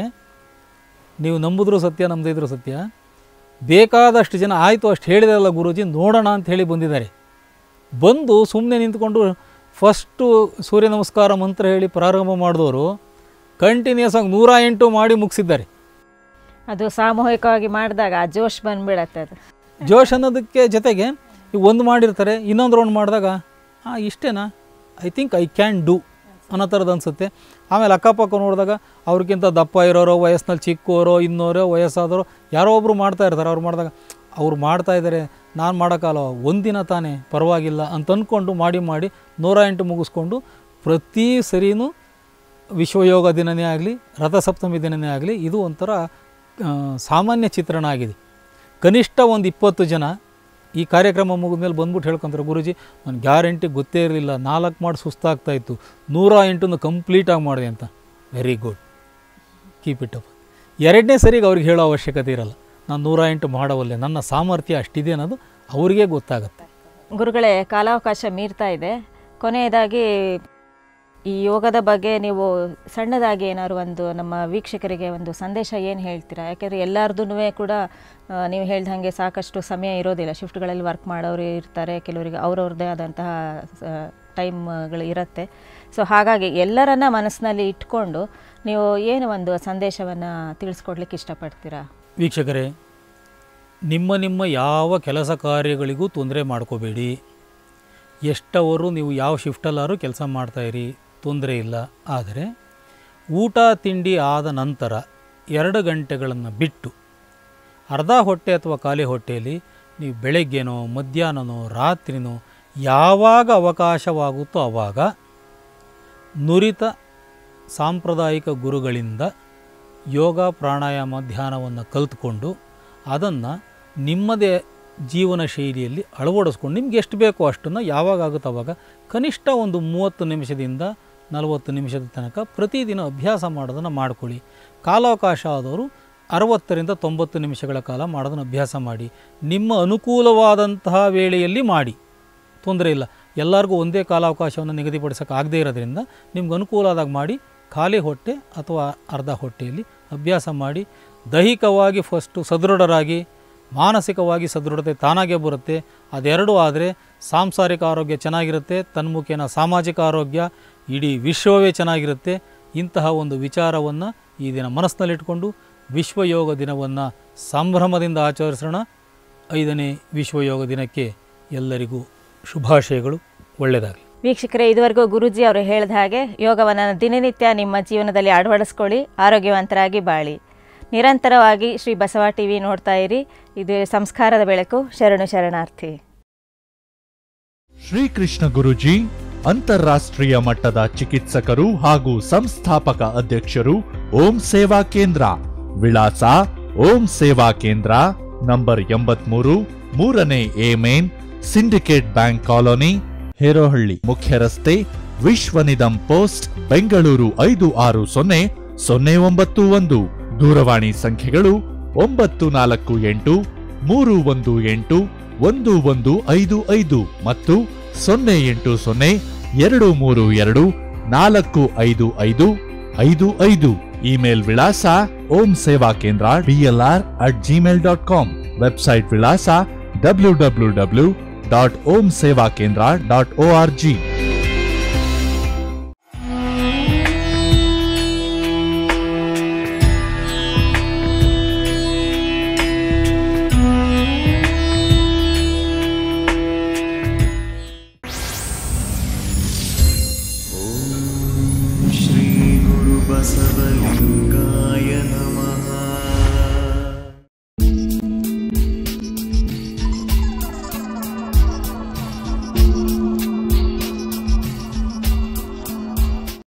ನೀವು ನಂಬಿದ್ರು ಸತ್ಯ ನಂಬದಿದ್ರು ಸತ್ಯ ಬೇಕಾದಷ್ಟು ಜನ ಆಯಿತು ಅಷ್ಟು ಹೇಳಿದಾರಲ್ಲ ಗುರೂಜಿ ನೋಡೋಣ ಅಂತ ಹೇಳಿ ಬಂದಿದ್ದಾರೆ ಬಂದು ಸುಮ್ಮನೆ ನಿಂತ್ಕೊಂಡು ಫಸ್ಟು ಸೂರ್ಯ ನಮಸ್ಕಾರ ಮಂತ್ರ ಹೇಳಿ ಪ್ರಾರಂಭ ಮಾಡಿದವರು ಕಂಟಿನ್ಯೂಸ್ ಆಗಿ ನೂರ ಎಂಟು ಮಾಡಿ ಮುಗಿಸಿದ್ದಾರೆ ಅದು ಸಾಮೂಹಿಕವಾಗಿ ಮಾಡಿದಾಗ ಆ ಜೋಶ್ ಬಂದ್ಬಿಡತ್ತೆ ಅದು ಜೋಶ್ ಅನ್ನೋದಕ್ಕೆ ಜೊತೆಗೆ ಈಗ ಒಂದು ಮಾಡಿರ್ತಾರೆ ಇನ್ನೊಂದು ರೌಂಡ್ ಮಾಡಿದಾಗ ಹಾಂ ಇಷ್ಟೇನಾ I think I can do ಅನ್ನೋ ಥರದ್ದು ಅನಿಸುತ್ತೆ ಆಮೇಲೆ ಅಕ್ಕಪಕ್ಕ ನೋಡಿದಾಗ ಅವ್ರಿಗಿಂತ ದಪ್ಪ ಇರೋರೋ ವಯಸ್ಸಿನಲ್ಲಿ ಚಿಕ್ಕವರೋ ಇನ್ನೋರೋ ವಯಸ್ಸಾದರೋ ಯಾರೋ ಒಬ್ಬರು ಮಾಡ್ತಾ ಇರ್ತಾರೆ ಅವ್ರು ಮಾಡಿದಾಗ ಅವ್ರು ಮಾಡ್ತಾ ಇದ್ದಾರೆ ನಾನು ಮಾಡೋಕ್ಕಲ್ಲ ಒಂದಿನ ತಾನೇ ಪರವಾಗಿಲ್ಲ ಅಂತ ಅಂದ್ಕೊಂಡು ಮಾಡಿ ಮಾಡಿ ನೂರ ಎಂಟು ಮುಗಿಸ್ಕೊಂಡು ಪ್ರತಿ ಸರಿನೂ ವಿಶ್ವಯೋಗ ದಿನನೇ ಆಗಲಿ ರಥಸಪ್ತಮಿ ದಿನನೇ ಆಗಲಿ ಇದು ಒಂಥರ ಆ, ಸಾಮಾನ್ಯ ಚಿತ್ರಣ ಆಗಿದೆ ಕನಿಷ್ಠ ಒಂದು ಇಪ್ಪತ್ತು ಜನ ಈ ಕಾರ್ಯಕ್ರಮ ಮುಗಿದ್ಮೇಲೆ ಬಂದ್ಬಿಟ್ಟು ಹೇಳ್ಕೊಂತಾರೆ ಗುರುಜಿ ನಾನು ಗ್ಯಾರಂಟಿ ಗೊತ್ತೇ ಇರಲಿಲ್ಲ ನಾಲ್ಕು ಮಾಡಿ ಸುಸ್ತಾಗ್ತಾ ಇತ್ತು ನೂರ ಎಂಟನ್ನು ಕಂಪ್ಲೀಟಾಗಿ ಮಾಡಿದೆ ಅಂತ very good keep it up ಎರಡನೇ ಸರಿಗೆ ಅವ್ರಿಗೆ ಹೇಳೋ ಅವಶ್ಯಕತೆ ಇರಲ್ಲ ನಾನು ನೂರ ಎಂಟು ಮಾಡವಲ್ಲೆ ನನ್ನ ಸಾಮರ್ಥ್ಯ ಅಷ್ಟಿದೆ ಅನ್ನೋದು ಅವರಿಗೆ ಗೊತ್ತಾಗುತ್ತೆ ಗುರುಗಳೇ ಕಾಲಾವಕಾಶ ಮೀರ್ತಾ ಇದೆ ಕೊನೆಯದಾಗಿ ಈ ಯೋಗದ ಬಗ್ಗೆ ನೀವು ಸಣ್ಣದಾಗಿ ಏನಾದ್ರು ಒಂದು ನಮ್ಮ ವೀಕ್ಷಕರಿಗೆ ಒಂದು ಸಂದೇಶ ಏನು ಹೇಳ್ತೀರಾ ಯಾಕೆಂದರೆ ಎಲ್ಲರದೂ ಕೂಡ ಆ, ನೀವು ಹೇಳ್ದ ಹಾಗೆ ಸಾಕಷ್ಟು ಸಮಯ ಇರೋದಿಲ್ಲ ಶಿಫ್ಟ್ಗಳಲ್ಲಿ ವರ್ಕ್ ಮಾಡೋರು ಇರ್ತಾರೆ ಕೆಲವರಿಗೆ ಅವ್ರವ್ರದ್ದೇ ಆದಂತಹ ಟೈಮ್ಗಳು ಇರುತ್ತೆ ಸೊ ಹಾಗಾಗಿ ಎಲ್ಲರನ್ನ ಮನಸ್ಸಿನಲ್ಲಿ ಇಟ್ಕೊಂಡು ನೀವು ಏನು ಒಂದು ಸಂದೇಶವನ್ನು ತಿಳಿಸ್ಕೊಡ್ಲಿಕ್ಕೆ ಇಷ್ಟಪಡ್ತೀರಾ ವೀಕ್ಷಕರೇ ನಿಮ್ಮ ನಿಮ್ಮ ಯಾವ ಕೆಲಸ ಕಾರ್ಯಗಳಿಗೂ ತೊಂದರೆ ಮಾಡ್ಕೋಬೇಡಿ ಎಷ್ಟವರು ನೀವು ಯಾವ ಶಿಫ್ಟಲ್ಲಾದ್ರೂ ಕೆಲಸ ಮಾಡ್ತಾಯಿರಿ ತೊಂದರೆ ಇಲ್ಲ ಆದರೆ ಊಟ ತಿಂಡಿ ಆದ ನಂತರ ಎರಡು ಗಂಟೆಗಳನ್ನು ಬಿಟ್ಟು ಅರ್ಧ ಹೊಟ್ಟೆ ಅಥವಾ ಖಾಲಿ ಹೊಟ್ಟೆಯಲ್ಲಿ ನೀವು ಬೆಳಗ್ಗೆನೋ ಮಧ್ಯಾಹ್ನನೋ ರಾತ್ರಿನೋ ಯಾವಾಗ ಅವಕಾಶವಾಗುತ್ತೋ ಆವಾಗ ನುರಿತ ಸಾಂಪ್ರದಾಯಿಕ ಗುರುಗಳಿಂದ ಯೋಗ ಪ್ರಾಣಾಯಾಮ ಧ್ಯಾನವನ್ನು ಕಲಿತ್ಕೊಂಡು ಅದನ್ನು ನಿಮ್ಮದೇ ಜೀವನ ಶೈಲಿಯಲ್ಲಿ ಅಳವಡಿಸ್ಕೊಂಡು ನಿಮ್ಗೆ ಎಷ್ಟು ಬೇಕೋ ಅಷ್ಟನ್ನು ಯಾವಾಗ ಆಗುತ್ತೋ ಅವಾಗ ಕನಿಷ್ಠ ಒಂದು ಮೂವತ್ತು ನಿಮಿಷದಿಂದ ನಲವತ್ತು ನಿಮಿಷದ ತನಕ ಪ್ರತಿದಿನ ಅಭ್ಯಾಸ ಮಾಡೋದನ್ನು ಮಾಡ್ಕೊಳ್ಳಿ ಕಾಲಾವಕಾಶ ಆದವರು ಅರವತ್ತರಿಂದ ತೊಂಬತ್ತು ನಿಮಿಷಗಳ ಕಾಲ ಮಾಡೋದನ್ನು ಅಭ್ಯಾಸ ಮಾಡಿ ನಿಮ್ಮ ಅನುಕೂಲವಾದಂತಹ ವೇಳೆಯಲ್ಲಿ ಮಾಡಿ ತೊಂದರೆ ಇಲ್ಲ ಎಲ್ಲರಿಗೂ ಒಂದೇ ಕಾಲಾವಕಾಶವನ್ನು ನಿಗದಿಪಡಿಸೋಕೆ ಆಗದೇ ಇರೋದ್ರಿಂದ ನಿಮ್ಗೆ ಅನುಕೂಲ ಆದಾಗ ಮಾಡಿ ಖಾಲಿ ಹೊಟ್ಟೆ ಅಥವಾ ಅರ್ಧ ಹೊಟ್ಟೆಯಲ್ಲಿ ಅಭ್ಯಾಸ ಮಾಡಿ ದೈಹಿಕವಾಗಿ ಫಸ್ಟು ಸದೃಢರಾಗಿ ಮಾನಸಿಕವಾಗಿ ಸದೃಢತೆ ತಾನಾಗೇ ಬರುತ್ತೆ ಅದೆರಡೂ ಆದರೆ ಸಾಂಸಾರಿಕ ಆರೋಗ್ಯ ಚೆನ್ನಾಗಿರುತ್ತೆ ತನ್ಮುಖೇನ ಸಾಮಾಜಿಕ ಆರೋಗ್ಯ ಇಡೀ ವಿಶ್ವವೇ ಚೆನ್ನಾಗಿರುತ್ತೆ ಇಂತಹ ಒಂದು ವಿಚಾರವನ್ನು ಈ ದಿನ ಮನಸ್ಸಿನಲ್ಲಿಟ್ಕೊಂಡು ವಿಶ್ವ ಯೋಗ ದಿನವನ್ನು ಸಂಭ್ರಮದಿಂದ ಆಚರಿಸೋಣ ಐದನೇ ವಿಶ್ವ ಯೋಗ ದಿನಕ್ಕೆ ಎಲ್ಲರಿಗೂ ಶುಭಾಶಯಗಳು ಒಳ್ಳೆಯದಾಗಲಿ ವೀಕ್ಷಕರೇ ಇದುವರೆಗೂ ಗುರೂಜಿ ಅವರು ಹೇಳಿದ ಹಾಗೆ ಯೋಗವನ್ನು ದಿನನಿತ್ಯ ನಿಮ್ಮ ಜೀವನದಲ್ಲಿ ಅಳವಡಿಸ್ಕೊಳ್ಳಿ ಆರೋಗ್ಯವಂತರಾಗಿ ಬಾಳಿ ನಿರಂತರವಾಗಿ ಶ್ರೀ ಬಸವ ಟಿ ವಿ ನೋಡ್ತಾ ಇರಿ ಇದು ಸಂಸ್ಕಾರದ ಬೆಳಕು ಶರಣು ಶರಣಾರ್ಥಿ ಶ್ರೀಕೃಷ್ಣ ಗುರುಜಿ ಅಂತಾರಾಷ್ಟ್ರೀಯ ಮಟ್ಟದ ಚಿಕಿತ್ಸಕರು ಹಾಗೂ ಸಂಸ್ಥಾಪಕ ಅಧ್ಯಕ್ಷರು ಓಂ ಸೇವಾ ಕೇಂದ್ರ ವಿಳಾಸ ಓಂ ಸೇವಾ ಕೇಂದ್ರ ನಂಬರ್ ಎಂಬತ್ಮೂರು ಮೂರನೇ A main syndicate bank colony Herohalli ಮುಖ್ಯ ರಸ್ತೆ ವಿಶ್ವನಿಧಂ ಪೋಸ್ಟ್ ಬೆಂಗಳೂರು ಐದು ಆರು ಸೊನ್ನೆ ಸೊನ್ನೆ ಒಂಬತ್ತು ಒಂದು ದೂರವಾಣಿ ಸಂಖ್ಯೆಗಳು ಒಂಬತ್ತು ನಾಲ್ಕು ಎಂಟು ಮೂರು ಒಂದು ಎಂಟು ಒಂದು ಒಂದು ಐದು ಐದು ಮತ್ತು ಸೊನ್ನೆ ಎಂಟು ಸೊನ್ನೆ ಎರಡು ಮೂರು ಎರಡು ನಾಲ್ಕು ಐದು ಐದು ಐದು ಐದು ಇಮೇಲ್ ವಿಳಾಸ Om Seva Kendra DLR at Gmail dot com website ವಿಳಾಸ W W W dot Om Seva Kendra dot O R G श्रीगुरुबसवलिङ्ग